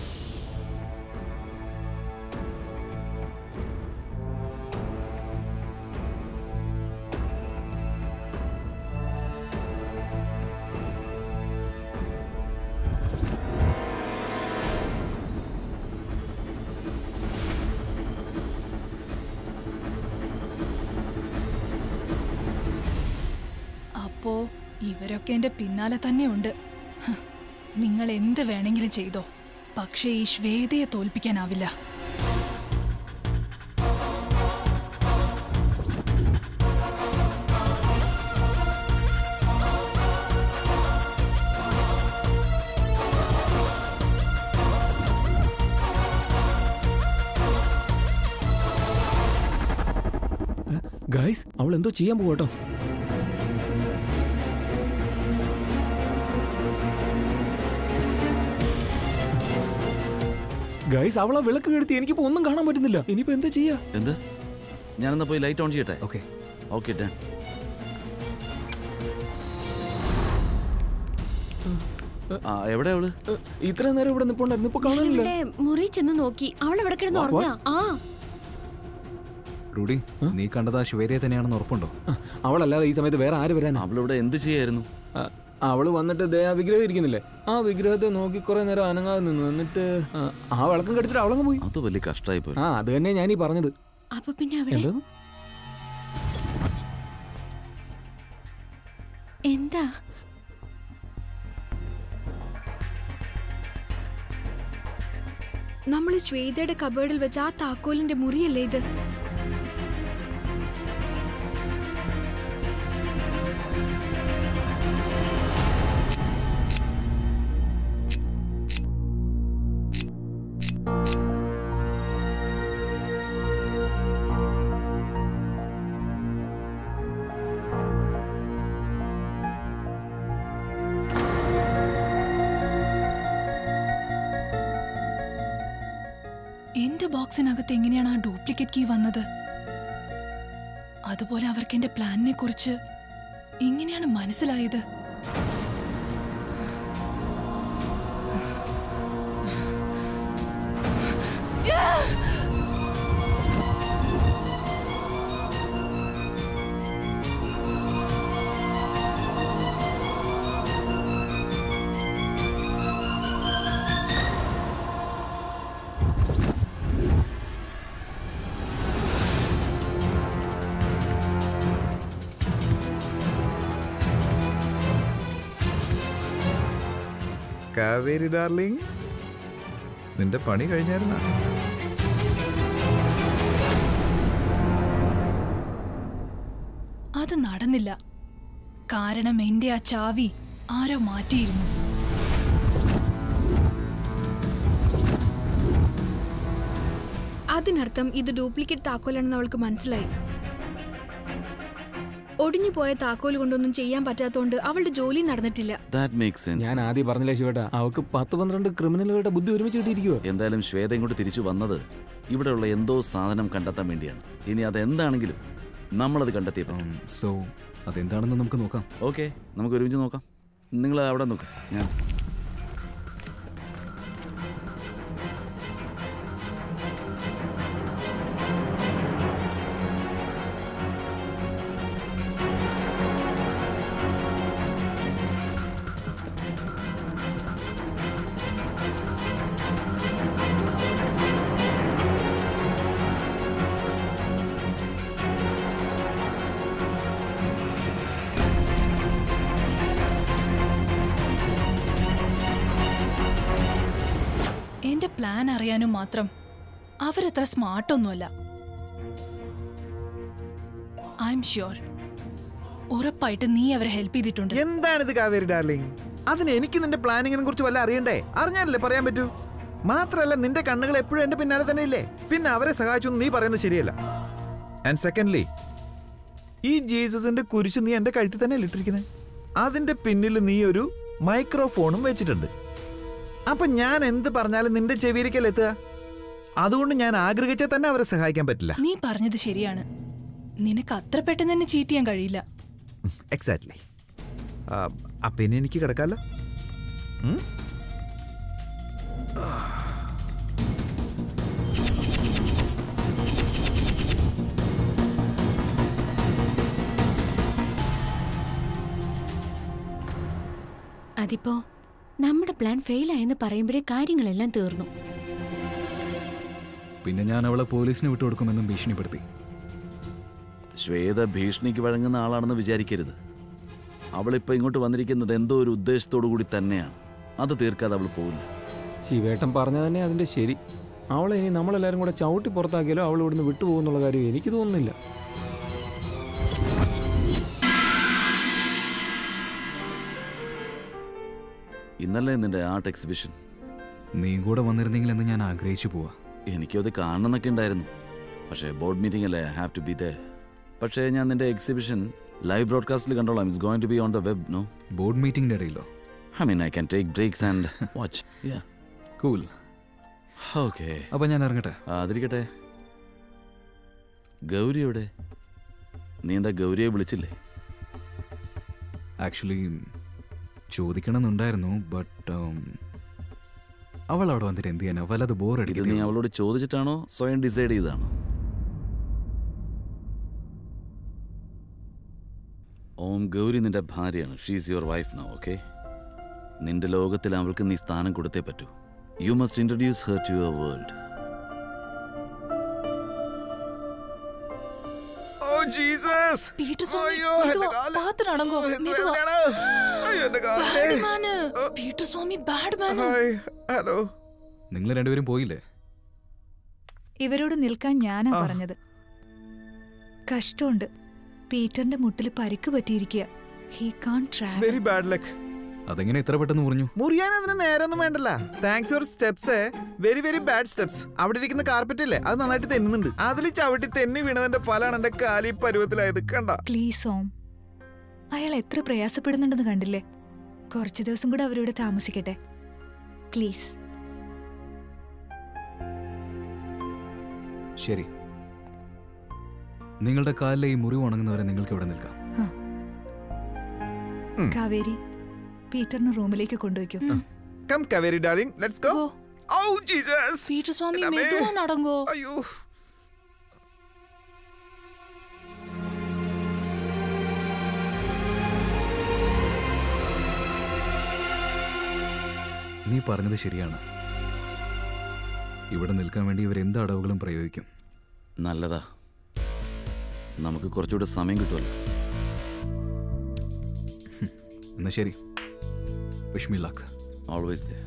അപ്പോ ഇവരൊക്കെ എന്റെ പിന്നാലെ തന്നെയുണ്ട് ഹ്, നിങ്ങൾ എന്ത് വേണമെങ്കിലും ചെയ്തോ പക്ഷേ ഈ ശ്വേതയെ തോൽപ്പിക്കാനാവില്ല ഗൈസ് അവൾ എന്തോ ചെയ്യാൻ പോകട്ടോ ഗൈസ് അവളെ വിളക്ക് കെടുത്തി എനിക്കിപ്പോ ഒന്നും കാണാൻ പറ്റുന്നില്ല ഇനിയിപ്പോ എന്താ ചെയ്യാ എന്ത് ഞാനെന്നാ പോയി ലൈറ്റ് ഓൺ ചെയ്യട്ടെ ഓക്കെ ഓക്കെ ഡൺ ആ എവിടെ അവള് ഇത്രയും നേരം ഇവിടെ നിപ്പുണ്ടായിരുന്നു ഇപ്പൊ കാണാനില്ല ഇവിടെ മുറി ചെന്ന് നോക്കി അവൾ എവിടെ കിടന്ന് What? ഉറങ്ങാ ആ റൂഡി നീ കണ്ടത് ആ ശ്വേതയെ തന്നെയാണെന്ന് ഉറപ്പുണ്ടോ അവളല്ലാതെ ഈ സമയത്ത് വേറെ ആര് വരാനാ അവളിവിടെ എന്ത് ചെയ്യായിരുന്നു ആ, അവള് വന്നിട്ട് ദേ ആ വിഗ്രഹം ഇരിക്കുന്നില്ലേ ആ വിഗ്രഹത്തെ നോക്കി കുറെ നേരം അനങ്ങാതെ നിന്നു എന്നിട്ട് ആ, ആ വിളക്കം കടിച്ചിട്ട് അവളങ്ങ് പോയി അത് വലിയ കഷ്ടമായി പോയി ആ അത് തന്നെ ഞാനീ പറഞ്ഞത് അപ്പൊ പിന്നെ അവിടെ എന്താ എന്താ നമ്മൾ ശ്വേതയുടെ കബേർഡിൽ വെച്ച ആ താക്കോലിന്റെ മുറിയല്ലേ ഇത് എന്റെ ബോക്സിനകത്ത് എങ്ങനെയാണ് ആ ഡ്യൂപ്ലിക്കേറ്റ് കീ വന്നത് അതുപോലെ അവർക്ക് എന്റെ പ്ലാനിനെ കുറിച്ച് എങ്ങനെയാണ് മനസ്സിലായത് കാവേരി ഡാർലിംഗ് നിന്റെ പണി കഴിഞ്ഞായിരുന്ന അത് നടന്നില്ല കാരണം എന്റെ ആ ചാവി ആരോ മാറ്റിയിരുന്നു അതിനർത്ഥം ഇത് ഡ്യൂപ്ലിക്കേറ്റ് താക്കോലാണെന്ന് അവൾക്ക് മനസ്സിലായി ഒടിഞ്ഞു പോയ താക്കോൽ കൊണ്ടൊന്നും ചെയ്യാൻ പറ്റാത്തോണ്ട് അവളുടെ ജോലി നടന്നിട്ടില്ല ദാറ്റ് മേക്ക് സെൻസ് ഞാൻ ആദ്യം പറഞ്ഞില്ലേ ശിവേട്ടാ അവക്ക് പത്ത് പന്ത്രണ്ട് ക്രിമിനലുകളുടെ ബുദ്ധി ഒരുമിച്ച് കിട്ടിയിരിക്കുവോ എന്തായാലും ശ്വേത ഇങ്ങോട്ട് തിരിച്ചു വന്നത് ഇവിടെയുള്ള എന്തോ സാധനം കണ്ടെത്താൻ വേണ്ടിയാണ് ഇനി അതെന്താണെങ്കിലും നമ്മളത് കണ്ടെത്തിയേ പറ്റും സോ അതെന്താണെന്ന് നമുക്ക് നോക്കാം ഓക്കെ നമുക്ക് ഒരുമിച്ച് നോക്കാം നിങ്ങൾ അവിടെ നോക്കാം ഞാൻ എന്റെ പ്ലാൻ അറിയാനും മാത്രം അവരത്ര സ്മാർട്ടൊന്നുമല്ല ഐ എം ഷ്യൂർ ഉറപ്പായിട്ട് നീ അവരെ ഹെൽപ്പ് ചെയ്തിട്ടുണ്ട് എന്താണിത് കാവേരി ഡാർലിംഗ് അതിന് എനിക്ക് നിന്റെ പ്ലാനിങ്ങിനെ കുറിച്ച് വല്ല അറിയണ്ടേ അറിഞ്ഞാലല്ലേ പറയാൻ പറ്റൂ മാത്രമല്ല നിന്റെ കണ്ണുകൾ എപ്പോഴും എന്റെ പിന്നാലെ തന്നെ ഇല്ലേ പിന്നെ അവരെ സഹായിച്ചു എന്ന് നീ പറയുന്നത് ശരിയല്ല ആൻഡ് സെക്കൻഡ്ലി ഈ ജീസസിന്റെ കുരിശ് നീ എന്റെ കഴുത്തിൽ തന്നെ ഇട്ടിരിക്കുന്നത് അതിന്റെ പിന്നിൽ നീ ഒരു മൈക്രോഫോണും വെച്ചിട്ടുണ്ട് അപ്പൊ ഞാൻ എന്ത് പറഞ്ഞാലും നിന്റെ ചെവിയിലേക്കല്ലേ എത്തുക അതുകൊണ്ട് ഞാൻ ആഗ്രഹിച്ചാൽ തന്നെ അവരെ സഹായിക്കാൻ പറ്റില്ല നീ പറഞ്ഞത് ശരിയാണ് നിനക്ക് അത്ര പെട്ടെന്ന് തന്നെ ചീറ്റ് ചെയ്യാൻ കഴിയില്ല എക്സാക്ട്ലി അപ്പം ഇനി എനിക്ക് കിടക്കാമല്ലോ ഉം? അതിപ്പോ നമ്മുടെ പ്ലാൻ ഫെയിൽ ആയെന്ന് പറയുമ്പോഴേ കാര്യങ്ങളെല്ലാം തീർന്നു പിന്നെ ഞാൻ അവളെ പോലീസിന് വിട്ടുകൊടുക്കുമെന്നും ഭീഷണിപ്പെടുത്തി ശ്വേത ഭീഷണിക്ക് വഴങ്ങുന്ന ആളാണെന്ന് വിചാരിക്കരുത് അവളിപ്പോൾ ഇങ്ങോട്ട് വന്നിരിക്കുന്നത് എന്തോ ഒരു ഉദ്ദേശത്തോടു കൂടി തന്നെയാണ് അത് തീർക്കാതെ അവൾ പോകില്ല ശിവേട്ടൻ പറഞ്ഞ തന്നെ അതിന്റെ ശരി അവളെ ഇനി നമ്മളെല്ലാരും കൂടെ ചവിട്ടി പുറത്താക്കിയാലോ അവൾ ഇവിടുന്ന് വിട്ടുപോകുന്നുള്ള കാര്യം എനിക്ക് തോന്നുന്നില്ല ഇന്നലെ നിന്റെ ആർട്ട് എക്സിബിഷൻ നീയും കൂടെ വന്നിരുന്നെങ്കിൽ എന്ന് ഞാൻ ആഗ്രഹിച്ചു പോവാ എനിക്കും അത് കാണണമെന്നൊക്കെ ഉണ്ടായിരുന്നു പക്ഷേ ബോർഡ് മീറ്റിംഗ് അല്ലേ ഹാവ് ടു ബി ദേ പക്ഷേ ഞാൻ നിന്റെ എക്സിബിഷൻ ലൈവ് ബ്രോഡ്കാസ്റ്റിൽ കണ്ടോളാം it's going to be on the web no board മീറ്റിംഗിന്റെ ഇടയിലോ I mean I can take breaks and watch cool okay അപ്പൊ ഞാൻ ഇറങ്ങട്ടെ അതിരിക്കട്ടെ ഗൗരി എവിടെ നീ എന്താ ഗൗരിയെ വിളിച്ചില്ലേ ആക്ച്വലി ചോദിക്കണമെന്നുണ്ടായിരുന്നു ബട്ട് അവൾ അവിടെ വന്നിട്ട് എന്ത് ചെയ്യാനാ വല്ലത് ബോർ ഇത് നീ അടിക്കുന്നു അവളോട് ചോദിച്ചിട്ടാണോ സ്വയം ഡിസൈഡ് ചെയ്താണോ ഓം ഗൗരി നിന്റെ ഭാര്യയാണ് she's your wife no okay നിന്റെ ലോകത്തിൽ അവൾക്ക് നീ സ്ഥാനം കൊടുത്തേ പറ്റൂ you must introduce her to your world oh Jesus Peter Swami അയ്യോ, മെതുവാ, എന്റെ കാല്. പാത്ത് നടങ്കോ ഓ, എന്ത് മെതുവാ. വേദനയാണ്. അയ്യോ, എന്റെ കാലേ. Bad man. Peter Swami bad man hi, hello നിങ്ങൾ രണ്ടുപേരും പോയില്ലേ ഇവരോട് നിൽക്കാൻ ഞാനാ ആ. പറഞ്ഞത് കഷ്ടമുണ്ട് പീറ്ററിന്റെ മുട്ടിൽ പരിക്ക് പറ്റിയിരിക്കുക he can't travel very bad luck അതെങ്ങനെ ഇത്ര പെട്ടെന്ന് മുറിഞ്ഞു മുറിയാൻ അതിന് നേരൊന്നും വേണ്ടല്ല thanks for steps very very bad steps അവിടെ ഇരിക്കുന്ന കാർപ്പറ്റ് ഇല്ലേ അത് നന്നായിട്ട് തെന്നുന്നുണ്ട് അതിൽ ചവിട്ടി തെന്നി വീണതിന്റെ ഫലമാണ് എന്റെ കാലി പരുവത്തിലായത് കണ്ട പ്ലീസ് ഓം അയാൾ എത്ര പ്രയാസപ്പെടുന്നുണ്ടെന്ന് കണ്ടില്ലേ കുറച്ച് ദിവസം കൂടെ അവരോട് താമസിക്കട്ടെ പ്ലീസ് ശരി നിങ്ങളുടെ കാലിലെ ഈ മുറിവ് ഉണങ്ങുന്നവരെ നിങ്ങൾക്ക് ഇവിടെ നിൽക്കാം കാവേരി പീറ്ററിന് റൂമിലേക്ക് കൊണ്ടുവയ്ക്കൂ come Kaveri darling let's go ow Jesus Peter Swami എന്റെ അമ്മേ. മെതുവാ നടങ്കോ അയ്യോ നീ പറഞ്ഞത് ശരിയാണ് ഇവിടെ നിൽക്കാൻ വേണ്ടി ഇവർ എന്ത് അടവുകളും പ്രയോഗിക്കും നല്ലതാ നമുക്ക് കുറച്ചുകൂടെ സമയം കിട്ടുമല്ലോ എന്നാ ശരി വിഷ്മി ലാക്ക് ഓൾവേസ് ദേ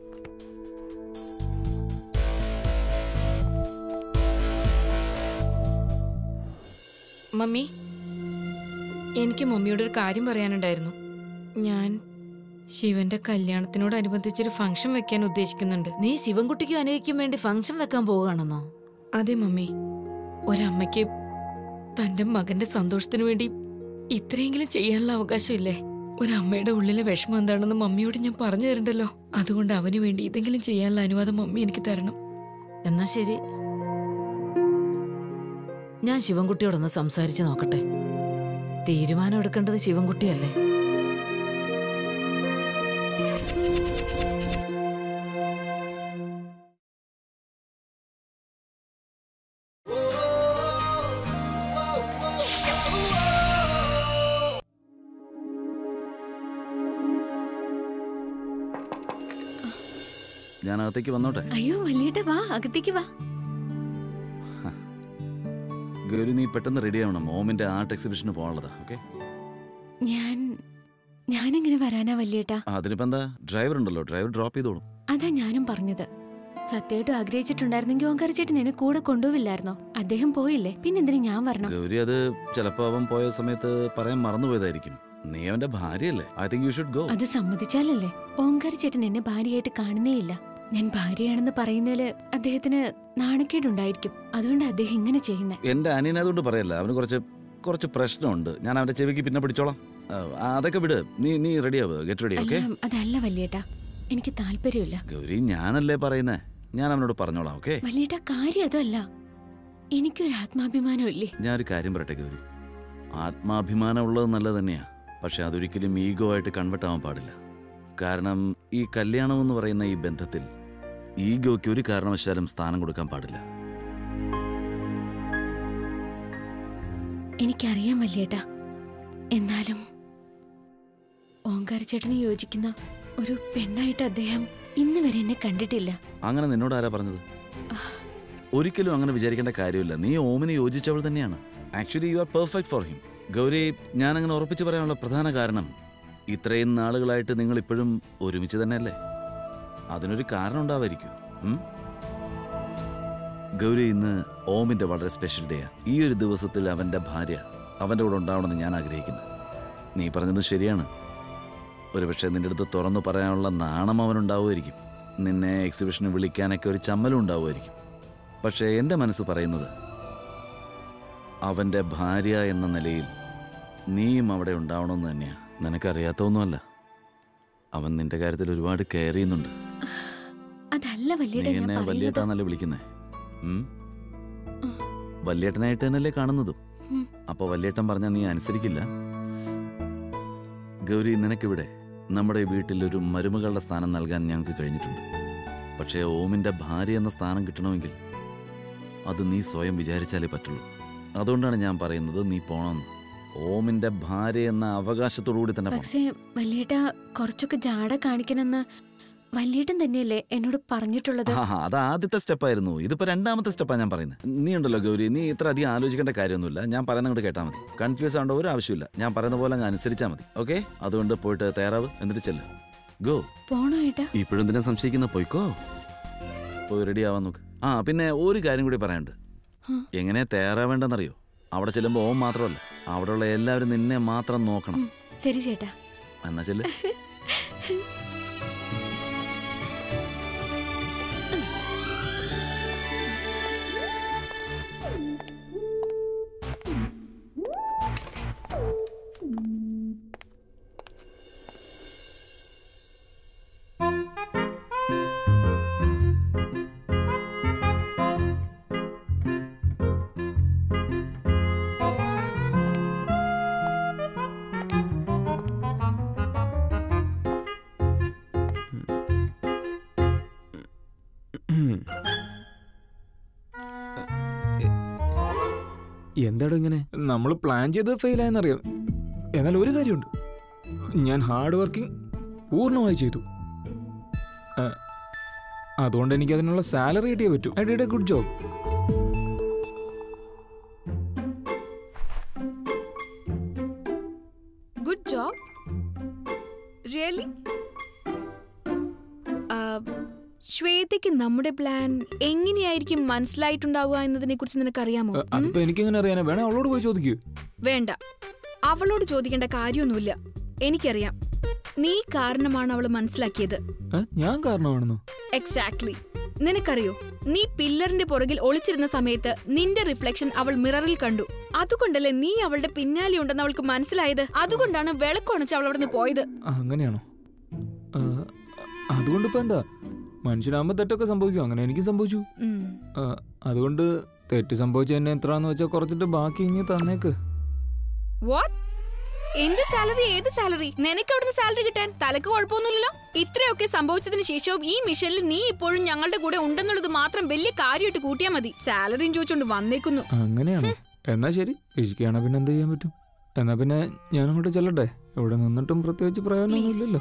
മമ്മി എനിക്ക് മമ്മിയോട് ഒരു കാര്യം പറയാനുണ്ടായിരുന്നു ഞാൻ ശിവന്റെ കല്യാണത്തിനോടനുബന്ധിച്ചൊരു ഫംഗ്ഷൻ വെക്കാൻ ഉദ്ദേശിക്കുന്നുണ്ട് നീ ശിവൻകുട്ടിക്കും അനേക്കും വേണ്ടി ഫംഗ്ഷൻ വെക്കാൻ പോവുകയാണെന്നോ അതെ മമ്മി ഒരമ്മയ്ക്ക് തന്റെ മകന്റെ സന്തോഷത്തിനു വേണ്ടി ഇത്രയെങ്കിലും ചെയ്യാനുള്ള അവകാശമില്ലേ ഒരമ്മയുടെ ഉള്ളിലെ വിഷമം എന്താണെന്ന് മമ്മിയോട് ഞാൻ പറഞ്ഞു തരണ്ടല്ലോ അതുകൊണ്ട് അവന് വേണ്ടി ഇതെങ്കിലും ചെയ്യാനുള്ള അനുവാദം മമ്മി എനിക്ക് തരണം എന്നാ ശരി ഞാൻ ശിവൻകുട്ടിയോടൊന്ന് സംസാരിച്ച് നോക്കട്ടെ തീരുമാനം എടുക്കേണ്ടത് ശിവൻകുട്ടിയല്ലേ ഞാൻ അകത്തേക്ക് വന്നോട്ടെ അയ്യോ വലിയേട്ട വാ അകത്തേക്ക് വാ ഗൗരി നീ പെട്ടെന്ന് റെഡി ആവണം മോമിന്റെ ആർട്ട് എക്സിബിഷന് പോകാനുള്ളതാ ഓക്കെ ഞാൻ ഞാനെങ്ങനെ വരാനാ വലിയേട്ടാ അതിനിപ്പോ എന്താ ഡ്രൈവർ ഉണ്ടല്ലോ ഡ്രൈവർ ഡ്രോപ്പ് ചെയ്തോളും അതാ ഞാനും പറഞ്ഞത് സത്യമായിട്ടും ആഗ്രഹിച്ചിട്ടുണ്ടായിരുന്നെങ്കിൽ ഓങ്കാര ചേട്ടൻ എന്നെ കൂടെ കൊണ്ടുപോവില്ലായിരുന്നോ അദ്ദേഹം പോയില്ലേ പിന്നെന്തിനു ഞാൻ വരണം ഗൗരി അത് ചിലപ്പോ അവൻ പോയ സമയത്ത് പറയാൻ മറന്നുപോയതായിരിക്കും നീ അവന്റെ ഭാര്യയല്ലേ I think you should go അത് സമ്മതിച്ചാലല്ലേ ഓങ്കാര ചേട്ടൻ എന്നെ ഭാര്യയായിട്ട് കാണുന്നേയില്ല ഞാൻ ഭാര്യയാണെന്ന് പറയുന്നതില് അദ്ദേഹത്തിന് നാണക്കേടുണ്ടായിരിക്കും അതുകൊണ്ട് അദ്ദേഹം ഇങ്ങനെ ചെയ്യുന്നേ എന്റെ അനിയൻ അതുകൊണ്ട് പറയല്ല അവന് കുറച്ച് കുറച്ച് പ്രശ്നമുണ്ട് ഞാൻ അവന്റെ ചെവിക്ക് പിന്നെ പിടിച്ചോളാം ആ, അതൊക്കെ വിട് നീ നീ റെഡി ആവുക ഗെറ്റ് റെഡി ഓക്കെ അല്ല അതല്ല വലിയേട്ടാ എനിക്ക് താല്പര്യമില്ല ഗൗരി ഞാനല്ലേ പറയുന്നേ ഞാൻ അവനോട് പറഞ്ഞോളാം ഓക്കെ വലിയേട്ടാ കാര്യം അതല്ല എനിക്കൊരു ആത്മാഭിമാനം ഇല്ലേ ഞാനൊരു കാര്യം പറയട്ടെ ഗൗരി ആത്മാഭിമാനം ഉള്ളത് നല്ലത് തന്നെയാ പക്ഷെ അതൊരിക്കലും ഈഗോ ആയിട്ട് കൺവെർട്ട് ആവാൻ പാടില്ല കാരണം ഈ കല്യാണം എന്ന് പറയുന്ന ഈ ബന്ധത്തിൽ ഈഗോയ്ക്ക് ഒരു കാരണവശാലും സ്ഥാനം കൊടുക്കാൻ പാടില്ല എനിക്കറിയാം വലിയേട്ടാ എന്നാലും ഓങ്കാര ചേട്ടന് യോജിക്കുന്ന ഒരു പെണ്ണായിട്ട് അദ്ദേഹം ഇന്ന് വരെ എന്നെ കണ്ടിട്ടില്ല അങ്ങനെ നിന്നോട് ആരാ പറഞ്ഞത് ഒരിക്കലും അങ്ങനെ വിചാരിക്കേണ്ട കാര്യമില്ല നീ ഓമിന് യോജിച്ചവൾ തന്നെയാണ് actually you are perfect for him Gauri ഞാൻ അങ്ങനെ ഉറപ്പിച്ചു പറയാനുള്ള പ്രധാന കാരണം ഇത്രയും നാളുകളായിട്ട് നിങ്ങൾ ഇപ്പോഴും ഒരുമിച്ച് തന്നെയല്ലേ അതിനൊരു കാരണം ഉണ്ടാവായിരിക്കും ഉം? ഗൗരി ഇന്ന് ഓമിന്റെ വളരെ സ്പെഷ്യൽ ഡേയാ ഈ ഒരു ദിവസത്തിൽ അവന്റെ ഭാര്യ അവന്റെ കൂടെ ഉണ്ടാവണമെന്ന് ഞാൻ ആഗ്രഹിക്കുന്നു നീ പറഞ്ഞത് ശരിയാണ് ഒരുപക്ഷെ നിന്റെ അടുത്ത് തുറന്നു പറയാനുള്ള നാണം അവനുണ്ടാവുമായിരിക്കും നിന്നെ എക്സിബിഷന് വിളിക്കാനൊക്കെ ഒരു ചമ്മലും ഉണ്ടാവുമായിരിക്കും പക്ഷേ എൻ്റെ മനസ്സ് പറയുന്നത് അവൻ്റെ ഭാര്യ എന്ന നിലയിൽ നീയും അവിടെ ഉണ്ടാവണമെന്ന് തന്നെയാ നിനക്കറിയാത്തൊന്നുമല്ല അവൻ നിന്റെ കാര്യത്തിൽ ഒരുപാട് കെയർ ചെയ്യുന്നുണ്ട് അതല്ല നീ വലിയേട്ടാ ഞാൻ എന്നെ പറയുന്നത് വല്യേട്ടാന്നല്ലേ വിളിക്കുന്നേ ഉം? വല്യേട്ടനായിട്ട് തന്നെയല്ലേ കാണുന്നതും ഉം. അപ്പൊ വല്യേട്ടൻ പറഞ്ഞാൽ നീ അനുസരിക്കില്ല ഗൗരി നിനക്കിവിടെ നമ്മുടെ വീട്ടിൽ ഒരു മരുമകളുടെ സ്ഥാനം നൽകാൻ ഞങ്ങൾക്ക് കഴിഞ്ഞിട്ടുണ്ട് പക്ഷേ ഓമിന്റെ ഭാര്യ എന്ന സ്ഥാനം കിട്ടണമെങ്കിൽ അത് നീ സ്വയം വിചാരിച്ചാലേ പറ്റുള്ളൂ അതുകൊണ്ടാണ് ഞാൻ പറയുന്നത് നീ പോണമെന്ന് ഓമിന്റെ ഭാര്യ എന്ന അവകാശത്തോടു കൂടി തന്നെ പോണം പക്ഷേ വലിയേട്ട കുറച്ചൊക്കെ ജാട കാണിക്കണമെന്ന് വല്യേട്ടൻ തന്നെയല്ലേ എന്നോട് പറഞ്ഞിട്ടുള്ളത് ആ അത് ആദ്യത്തെ സ്റ്റെപ്പായിരുന്നു ഇതിപ്പോ രണ്ടാമത്തെ സ്റ്റെപ്പാണ് ഞാൻ പറയുന്നത് നീ ഉണ്ടല്ലോ ഗൗരി നീ ഇത്ര അധികം ആലോചിക്കേണ്ട കാര്യമൊന്നുമില്ല ഞാൻ പറയുന്നത് കൊണ്ട് കേട്ടാൽ മതി കൺഫ്യൂസ് ആവേണ്ട ഒരു ആവശ്യമില്ല ഞാൻ പറയുന്ന പോലെ അങ്ങ് അനുസരിച്ചാൽ മതി ഓക്കെ അതുകൊണ്ട് പോയിട്ട് തയ്യാറാവ് എന്നിട്ട് ചെല്ല് ഗോ പോണോ ഏട്ടാ ഇപ്പോഴും എന്തിനാ സംശയിക്കുന്ന പോയിക്കോ പോയി റെഡി ആവാൻ നോക്ക് ആ പിന്നെ ഒരു കാര്യം കൂടി പറയാനുണ്ട് ഹ. എങ്ങനെ തയ്യാറാവേണ്ടെന്നറിയോ അവിടെ ചെല്ലുമ്പോൾ ഓം മാത്രമല്ല അവിടെയുള്ള എല്ലാവരും നിന്നെ മാത്രം നോക്കണം ഉം, ശരി ചേട്ടാ എന്നാ ചെല്ല് എന്താടോ ഇങ്ങനെ നമ്മൾ പ്ലാൻ ചെയ്ത് ഫെയിൽ ആയെന്നറിയാം എന്നാൽ ഒരു കാര്യമുണ്ട് ഞാൻ ഹാർഡ് വർക്കിംഗ് പൂർണ്ണമായി ചെയ്തു ആ, അതുകൊണ്ട് എനിക്ക് അതിനുള്ള സാലറി കിട്ടിയേ പറ്റൂ I did a good job good job really ശ്വേതയ്ക്ക് നമ്മുടെ പ്ലാൻ എങ്ങനെയായിരിക്കും മനസ്സിലായിട്ടുണ്ടാവുക എന്നതിനെ കുറിച്ച് നിനക്കറിയാമോ ഉം? അതിപ്പോ എനിക്കെങ്ങനെ അറിയാനാ വേണേ അവളോട് പോയി ചോദിക്കൂ വേണ്ട അവളോട് ചോദിക്കേണ്ട കാര്യമൊന്നുമില്ല എനിക്കറിയാം നീ കാരണമാണ് അവൾ മനസ്സിലാക്കിയത് ഏ, ഞാൻ കാരണമാണെന്നോ എക്സാക്ട്ലി നിനക്കറിയോ നീ പില്ലറിന്റെ പുറകിൽ ഒളിച്ചിരുന്ന സമയത്ത് നിന്റെ റിഫ്ലക്ഷൻ അവൾ മിററിൽ കണ്ടു അതുകൊണ്ടല്ലേ നീ അവളുടെ പിന്നാലെ ഉണ്ടെന്ന് അവൾക്ക് മനസ്സിലായത് അതുകൊണ്ടാണ് വിളക്കൊണച്ച് അവൾ അവിടെ നിന്ന് പോയത് ആ, അങ്ങനെയാണോ ആ, അതുകൊണ്ട് ഇപ്പൊ എന്താ മനുഷ്യനാകുമ്പോ തെറ്റൊക്കെ സംഭവിക്കും അങ്ങനെ എനിക്ക് സംഭവിച്ചു ഉം. ആ, അതുകൊണ്ട് തെറ്റ് സംഭവിച്ച എന്നെ എത്രാന്ന് വെച്ചാൽ കുറച്ചിട്ട് ബാക്കി ഇനി തന്നേക്ക് What? എന്ത് സാലറി ഏത് സാലറി നിനക്ക് അവിടുന്ന് സാലറി കിട്ടാൻ തലക്ക് കുഴപ്പമൊന്നുമില്ലല്ലോ ഇത്രയൊക്കെ സംഭവിച്ചതിന് ശേഷവും ഈ മിഷനിൽ നീ ഇപ്പോഴും ഞങ്ങളുടെ കൂടെ ഉണ്ടെന്നുള്ളത് മാത്രം വലിയ കാര്യമായിട്ട് കൂട്ടിയാൽ മതി സാലറിയും ചോദിച്ചോണ്ട് വന്നേക്കുന്നു അങ്ങനെയാണോ എന്നാ ശരി ഇരിക്കുകയാണെ പിന്നെ എന്ത് ചെയ്യാൻ പറ്റും എന്നാ പിന്നെ ഞാൻ അങ്ങോട്ട് ചെല്ലട്ടെ ഇവിടെ നിന്നിട്ടും പ്രത്യേകിച്ച് പ്രയോജനമൊന്നുമില്ലല്ലോ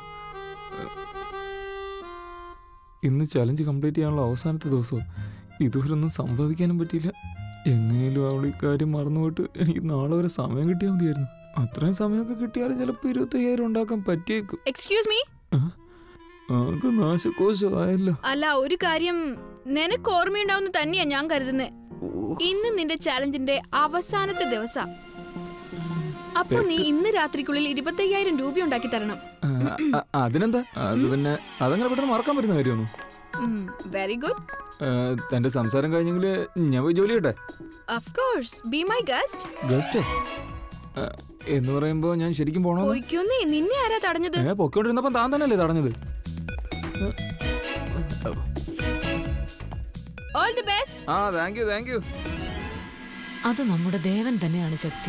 ഇന്ന് ചലഞ്ച് കംപ്ലീറ്റ് ചെയ്യാനുള്ള അവസാനത്തെ ദിവസവും ഇതുവരെ ഒന്നും സമ്പാദിക്കാനും പറ്റിയില്ല എങ്ങനെയും അവൾ ഇക്കാര്യം മറന്നുപോയിട്ട് എനിക്ക് നാളെ വരെ സമയം കിട്ടിയാൽ മതിയായിരുന്നു അത്രയും സമയമൊക്കെ കിട്ടിയാൽ ചിലപ്പോൾ ഇരുപത്തയ്യായിരം ഉണ്ടാക്കാൻ പറ്റിയേക്കും എക്സ്ക്യൂസ് മീ ആകെ നാശകോശമായല്ലോ അല്ല ഒരു കാര്യം നിനക്ക് ഓർമ്മയുണ്ടാവുന്ന തന്നെയാ ഞാൻ കരുതുന്നത് ഇന്ന് നിന്റെ ചാലഞ്ചിന്റെ അവസാനത്തെ ദിവസ അപ്പൊ നീ ഇന്ന് രാത്രിക്കുള്ളിൽ ഇരുപത്തയ്യായിരം രൂപ ഉണ്ടാക്കി തരണം ആ, അ- അതിനെന്താ അത് പിന്നെ അതങ്ങനെ പെട്ടെന്ന് മറക്കാൻ പറ്റുന്ന കാര്യമൊന്നും വെരി ഗുഡ് തന്റെ സംസാരം കഴിഞ്ഞെങ്കിൽ ഞാൻ പോയി ജോലി ചെയ്യട്ടെ of course be my guest guest എന്ന് പറയുമ്പോ ഞാൻ ശരിക്കും പോണോ പോയിക്കൊന്നേ നിന്നെ ആരാ തടഞ്ഞത് ഏ പൊക്കോണ്ടിരുന്നപ്പോ താൻ തന്നെയല്ലേ തടഞ്ഞത് ഓൾ ദി ബെസ്റ്റ് ആ താങ്ക് യു താങ്ക് യു അത് നമ്മുടെ ദേവൻ തന്നെയാണ് ശക്തി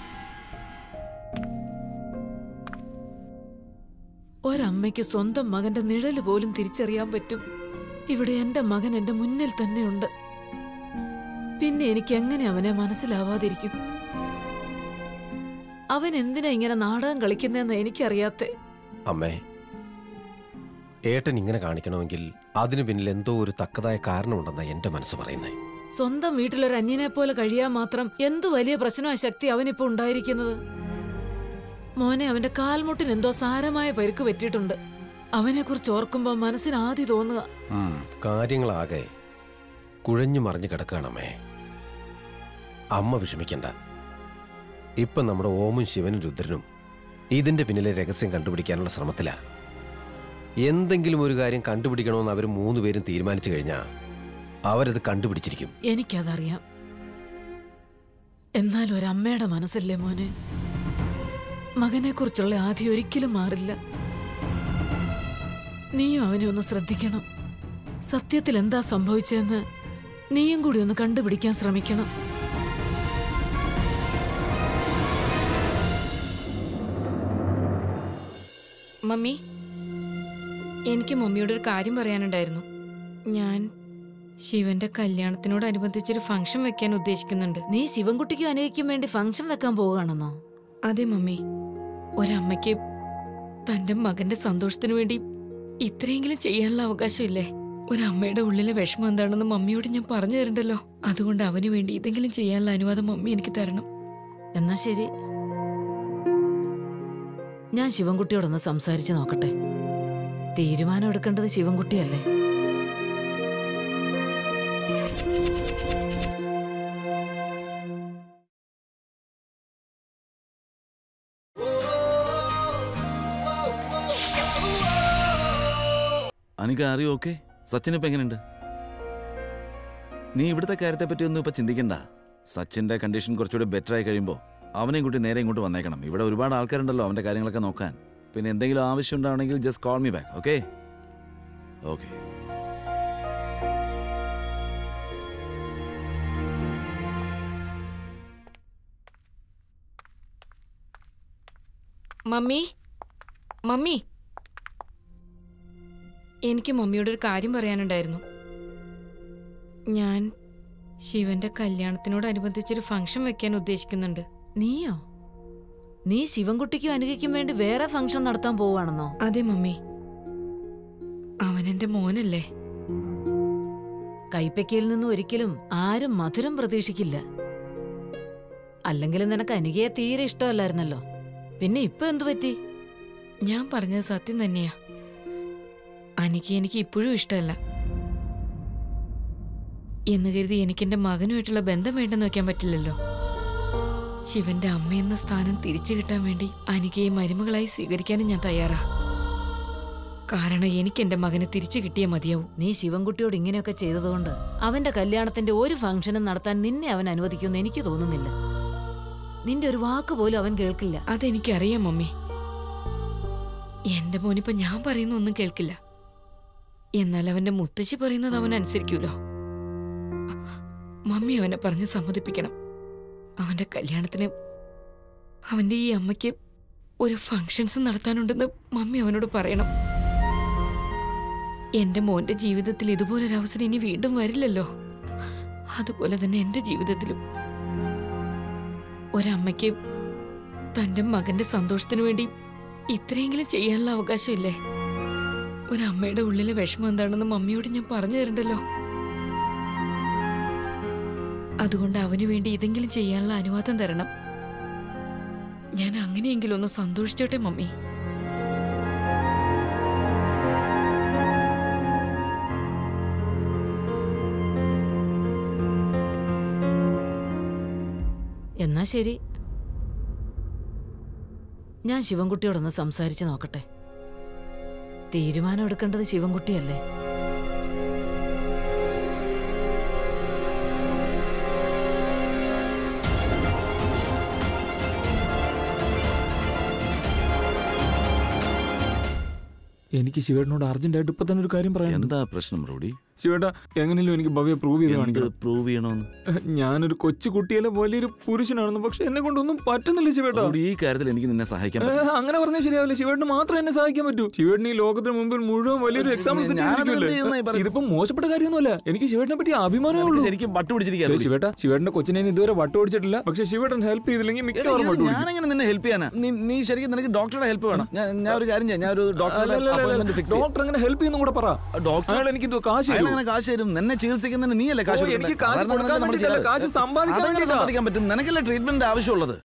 ഒരമ്മയ്ക്ക് സ്വന്തം മകന്റെ നിഴല് പോലും തിരിച്ചറിയാൻ പറ്റും ഇവിടെ എന്റെ മകൻ എന്റെ മുന്നിൽ തന്നെയുണ്ട് പിന്നെ എനിക്ക് എങ്ങനെ അവനെ മനസ്സിലാവാതിരിക്കും അവൻ എന്തിനാ ഇങ്ങനെ നാടകം കളിക്കുന്നതെന്ന് എനിക്കറിയാത്തെ അമ്മേ ഏട്ടൻ ഇങ്ങനെ കാണിക്കണമെങ്കിൽ അതിനു പിന്നിൽ എന്തോ ഒരു തക്കതായ കാരണമുണ്ടെന്നാ എന്റെ മനസ്സ് പറയുന്നേ സ്വന്തം വീട്ടിലൊരു അന്യനെ പോലെ കഴിയാൻ മാത്രം എന്തു വലിയ പ്രശ്നമാ ശക്തി അവനിപ്പോ ഉണ്ടായിരിക്കുന്നത് മോനെ അവന്റെ കാൽമുട്ടിന് എന്തോ സാരമായ പരിക്ക് പറ്റിയിട്ടുണ്ട് അവനെ കുറിച്ച് ഓർക്കുമ്പോ മനസ്സിന് ആദ്യ തോന്നുക ഉം, കാര്യങ്ങളാകെ കുഴഞ്ഞു മറിഞ്ഞു കിടക്കുകയാണമ്മേ അമ്മ വിഷമിക്കണ്ട ഇപ്പൊ നമ്മുടെ ഓമും ശിവനും രുദ്രനും ഇതിന്റെ പിന്നിലെ രഹസ്യം കണ്ടുപിടിക്കാനുള്ള ശ്രമത്തിലാ എന്തെങ്കിലും ഒരു കാര്യം കണ്ടുപിടിക്കണമെന്ന് അവർ മൂന്നുപേരും തീരുമാനിച്ചു കഴിഞ്ഞാ അവരത് കണ്ടുപിടിച്ചിരിക്കും എനിക്കതറിയാം എന്നാൽ ഒരമ്മയുടെ മനസ്സല്ലേ മോനെ മകനെ കുറിച്ചുള്ള ആദ്യം ഒരിക്കലും മാറില്ല നീയും അവനെ ഒന്ന് ശ്രദ്ധിക്കണം സത്യത്തിൽ എന്താ സംഭവിച്ചതെന്ന് നീയും കൂടി ഒന്ന് കണ്ടുപിടിക്കാൻ ശ്രമിക്കണം മമ്മി എനിക്ക് മമ്മിയോട് ഒരു കാര്യം പറയാനുണ്ടായിരുന്നു ഞാൻ ശിവന്റെ കല്യാണത്തിനോടനുബന്ധിച്ചൊരു ഫംഗ്ഷൻ വെക്കാൻ ഉദ്ദേശിക്കുന്നുണ്ട് നീ ശിവൻകുട്ടിക്കും അനേക്കും വേണ്ടി ഫംഗ്ഷൻ വെക്കാൻ പോവുകയാണെന്നോ അതെ മമ്മി ഒരമ്മയ്ക്ക് തന്റെ മകന്റെ സന്തോഷത്തിനു വേണ്ടി ഇത്രയെങ്കിലും ചെയ്യാനുള്ള അവകാശമില്ലേ ഒരമ്മയുടെ ഉള്ളിലെ വിഷമം എന്താണെന്ന് മമ്മിയോട് ഞാൻ പറഞ്ഞു തരണ്ടല്ലോ അതുകൊണ്ട് അവന് വേണ്ടി ഇതെങ്കിലും ചെയ്യാനുള്ള അനുവാദം മമ്മി എനിക്ക് തരണം എന്നാ ശരി ഞാൻ ശിവൻകുട്ടിയോടൊന്ന് സംസാരിച്ച് നോക്കട്ടെ തീരുമാനം എടുക്കേണ്ടത് ശിവൻകുട്ടിയല്ലേ അനിക അറിയോ ഓക്കെ സച്ചിൻ ഇപ്പം എങ്ങനെയുണ്ട് നീ ഇവിടുത്തെ കാര്യത്തെ പറ്റി ഒന്നും ഇപ്പം ചിന്തിക്കണ്ട സച്ചിൻ്റെ കണ്ടീഷൻ കുറച്ചുകൂടി ബെറ്റർ ആയി കഴിയുമ്പോൾ അവനെയും കൂട്ടി നേരെ ഇങ്ങോട്ട് വന്നേക്കണം ഇവിടെ ഒരുപാട് ആൾക്കാരുണ്ടല്ലോ അവൻ്റെ കാര്യങ്ങളൊക്കെ നോക്കാൻ പിന്നെ എന്തെങ്കിലും ആവശ്യം ഉണ്ടാവണമെങ്കിൽ just call me back okay okay mummy mummy എനിക്ക് മമ്മിയോട് ഒരു കാര്യം പറയാനുണ്ടായിരുന്നു ഞാൻ ശിവന്റെ കല്യാണത്തിനോടനുബന്ധിച്ചൊരു ഫംഗ്ഷൻ വെക്കാൻ ഉദ്ദേശിക്കുന്നുണ്ട് നീയോ നീ ശിവൻകുട്ടിക്കും അനുകയ്ക്കും വേണ്ടി വേറെ ഫംഗ്ഷൻ നടത്താൻ പോവാണെന്നോ അതെ മമ്മി അവനെന്റെ മോനല്ലേ കൈപ്പയ്ക്കയിൽ നിന്ന് ഒരിക്കലും ആരും മധുരം പ്രതീക്ഷിക്കില്ല അല്ലെങ്കിലും നിനക്ക് അനുകയെ തീരെ ഇഷ്ടമല്ലായിരുന്നല്ലോ പിന്നെ ഇപ്പൊ എന്തു പറ്റി ഞാൻ പറഞ്ഞത് സത്യം തന്നെയാ അനിക്ക് എനിക്ക് ഇപ്പോഴും ഇഷ്ടമല്ല എന്ന് കരുതി എനിക്ക് എന്റെ മകനുമായിട്ടുള്ള ബന്ധം വേണ്ടെന്ന് വെക്കാൻ പറ്റില്ലല്ലോ ശിവന്റെ അമ്മയെന്ന സ്ഥാനം തിരിച്ചു കിട്ടാൻ വേണ്ടി അനികയെ മരുമകളായി സ്വീകരിക്കാനും ഞാൻ തയ്യാറാ കാരണം എനിക്ക് എന്റെ മകനെ തിരിച്ചു കിട്ടിയേ മതിയാവൂ നീ ശിവൻകുട്ടിയോട് ഇങ്ങനെയൊക്കെ ചെയ്തതുകൊണ്ട് അവന്റെ കല്യാണത്തിന്റെ ഒരു ഫംഗ്ഷനും നടത്താൻ നിന്നെ അവൻ അനുവദിക്കുമെന്ന് എനിക്ക് തോന്നുന്നില്ല നിന്റെ ഒരു വാക്ക് പോലും അവൻ കേൾക്കില്ല അതെനിക്കറിയാം മമ്മി എന്റെ മോനിപ്പോ ഞാൻ പറയുന്ന ഒന്നും കേൾക്കില്ല എന്നാൽ അവന്റെ മുത്തശ്ശി പറയുന്നത് അവൻ അനുസരിക്കൂലോ മമ്മി അവനെ പറഞ്ഞ് സമ്മതിപ്പിക്കണം അവന്റെ കല്യാണത്തിന് അവന്റെ ഈ അമ്മയ്ക്ക് ഒരു ഫങ്ഷൻസ് നടത്താനുണ്ടെന്ന് മമ്മി അവനോട് പറയണം എന്റെ മോന്റെ ജീവിതത്തിൽ ഇതുപോലൊരു അവസരം ഇനി വീണ്ടും വരില്ലല്ലോ അതുപോലെ തന്നെ എന്റെ ജീവിതത്തിലും ഒരമ്മയ്ക്ക് തന്റെ മകന്റെ സന്തോഷത്തിനു വേണ്ടി ഇത്രയെങ്കിലും ചെയ്യാനുള്ള അവകാശമില്ലേ ഒരമ്മയുടെ ഉള്ളിലെ വിഷമം എന്താണെന്ന് മമ്മിയോട് ഞാൻ പറഞ്ഞു തരണ്ടല്ലോ അതുകൊണ്ട് അവന് വേണ്ടി ഇതെങ്കിലും ചെയ്യാനുള്ള അനുവാദം തരണം ഞാൻ അങ്ങനെയെങ്കിലും ഒന്ന് സന്തോഷിച്ചോട്ടെ മമ്മി എന്നാ ശരി ഞാൻ ശിവൻകുട്ടിയോടൊന്ന് സംസാരിച്ച് നോക്കട്ടെ തീരുമാനം എടുക്കേണ്ടത് ശിവൻകുട്ടിയല്ലേ എനിക്ക് ശിവേട്ടനോട് അർജന്റായിട്ട് ഇപ്പൊ തന്നെ ഒരു കാര്യം പറയാം എന്താ പ്രശ്നം റോഡി ശിവേട്ട എങ്ങനെയല്ലോ എനിക്ക് ഭവ്യ പ്രൂവ് ചെയ്ത് എന്ത് കാണിക്കണം പ്രൂവ് ചെയ്യണമെന്ന് ഞാനൊരു കൊച്ചു കുട്ടിയല്ലേ വലിയൊരു പുരുഷനാണെന്ന് പക്ഷെ എന്നെ കൊണ്ടൊന്നും പറ്റുന്നില്ല ശിവേട്ട റോഡി, ഈ കാര്യത്തിൽ എനിക്ക് നിന്നെ സഹായിക്കാൻ ഏ, പറ്റും. അങ്ങനെ പറഞ്ഞാൽ ശരിയാവില്ല ശിവേട്ടിന് മാത്രമേ എന്നെ സഹായിക്കാൻ പറ്റൂ ശിവേട്ടിന് ഈ ലോകത്തിന് മുമ്പിൽ മുഴുവൻ വലിയൊരു എക്സാമ്പിൾ സെറ്റ് ഞാനത് എന്ത് ചെയ്തിരിക്കുകയല്ലേ? ചെയ്യുന്നതായി പറയുന്നത്? ഇതിപ്പോ മോശപ്പെട്ട കാര്യമൊന്നുമല്ല എനിക്ക് ശിവേട്ടിനെ പറ്റി അഭിമാനമേ നിനക്ക് ഉള്ളൂ ശരിക്കും വട്ട് പിടിച്ചിരിക്കുകയാ, ശരി, റോഡി. ശിവേട്ട ശിവേട്ടന്റെ കൊച്ചിനെ ഇനി ഇതുവരെ വട്ട് ഓടിച്ചിട്ടില്ല പക്ഷെ ശിവേട്ടൻ ഹെൽപ്പ് ചെയ്തില്ലെങ്കിൽ എടാ, മിക്കവാറും ഇത് വട്ട് ഓടിക്കും. ഞാനെങ്ങനെ നിന്നെ ഹെൽപ്പ് ചെയ്യാനാ നീ നീ ശരിക്കും നിനക്ക് ഡോക്ടറുടെ ഹെൽപ്പ് വേണം ഞാൻ ഞാൻ ഒരു കാര്യം ചെയ്യാം ഞാൻ ഒരു ഡോക്ടറുടെ അല്ലല്ലല്ല, അപ്പോയിന്റ്മെന്റ് ഫിക്സ് ചെയ്യാം ഡോക്ടർ അങ്ങനെ ഹെൽപ്പ് ചെയ്യുന്നു കൂടെ പറ ഡോക്ടർ അയാൾ എനിക്ക് ഇത് കാശ് അയാൾ തരുമോ? അങ്ങനെ കാശ് തരും നിന്നെ ചികിത്സിക്കുന്നതിന് നീയല്ലേ കാശ് ഓ, എനിക്ക് കൊടുക്കുന്നത്? കാശ് സാധാരണ കൊടുക്കാൻ നമ്മൾ വേണ്ടിയിട്ടല്ല, ചെയ്യാറ്. കാശ് സമ്പാദിക്കാൻ അതെങ്ങനെ വേണ്ടിയിട്ടാ. സമ്പാദിക്കാൻ പറ്റും നിനക്കല്ലേ ട്രീറ്റ്മെന്റ് ആവശ്യമുള്ളത്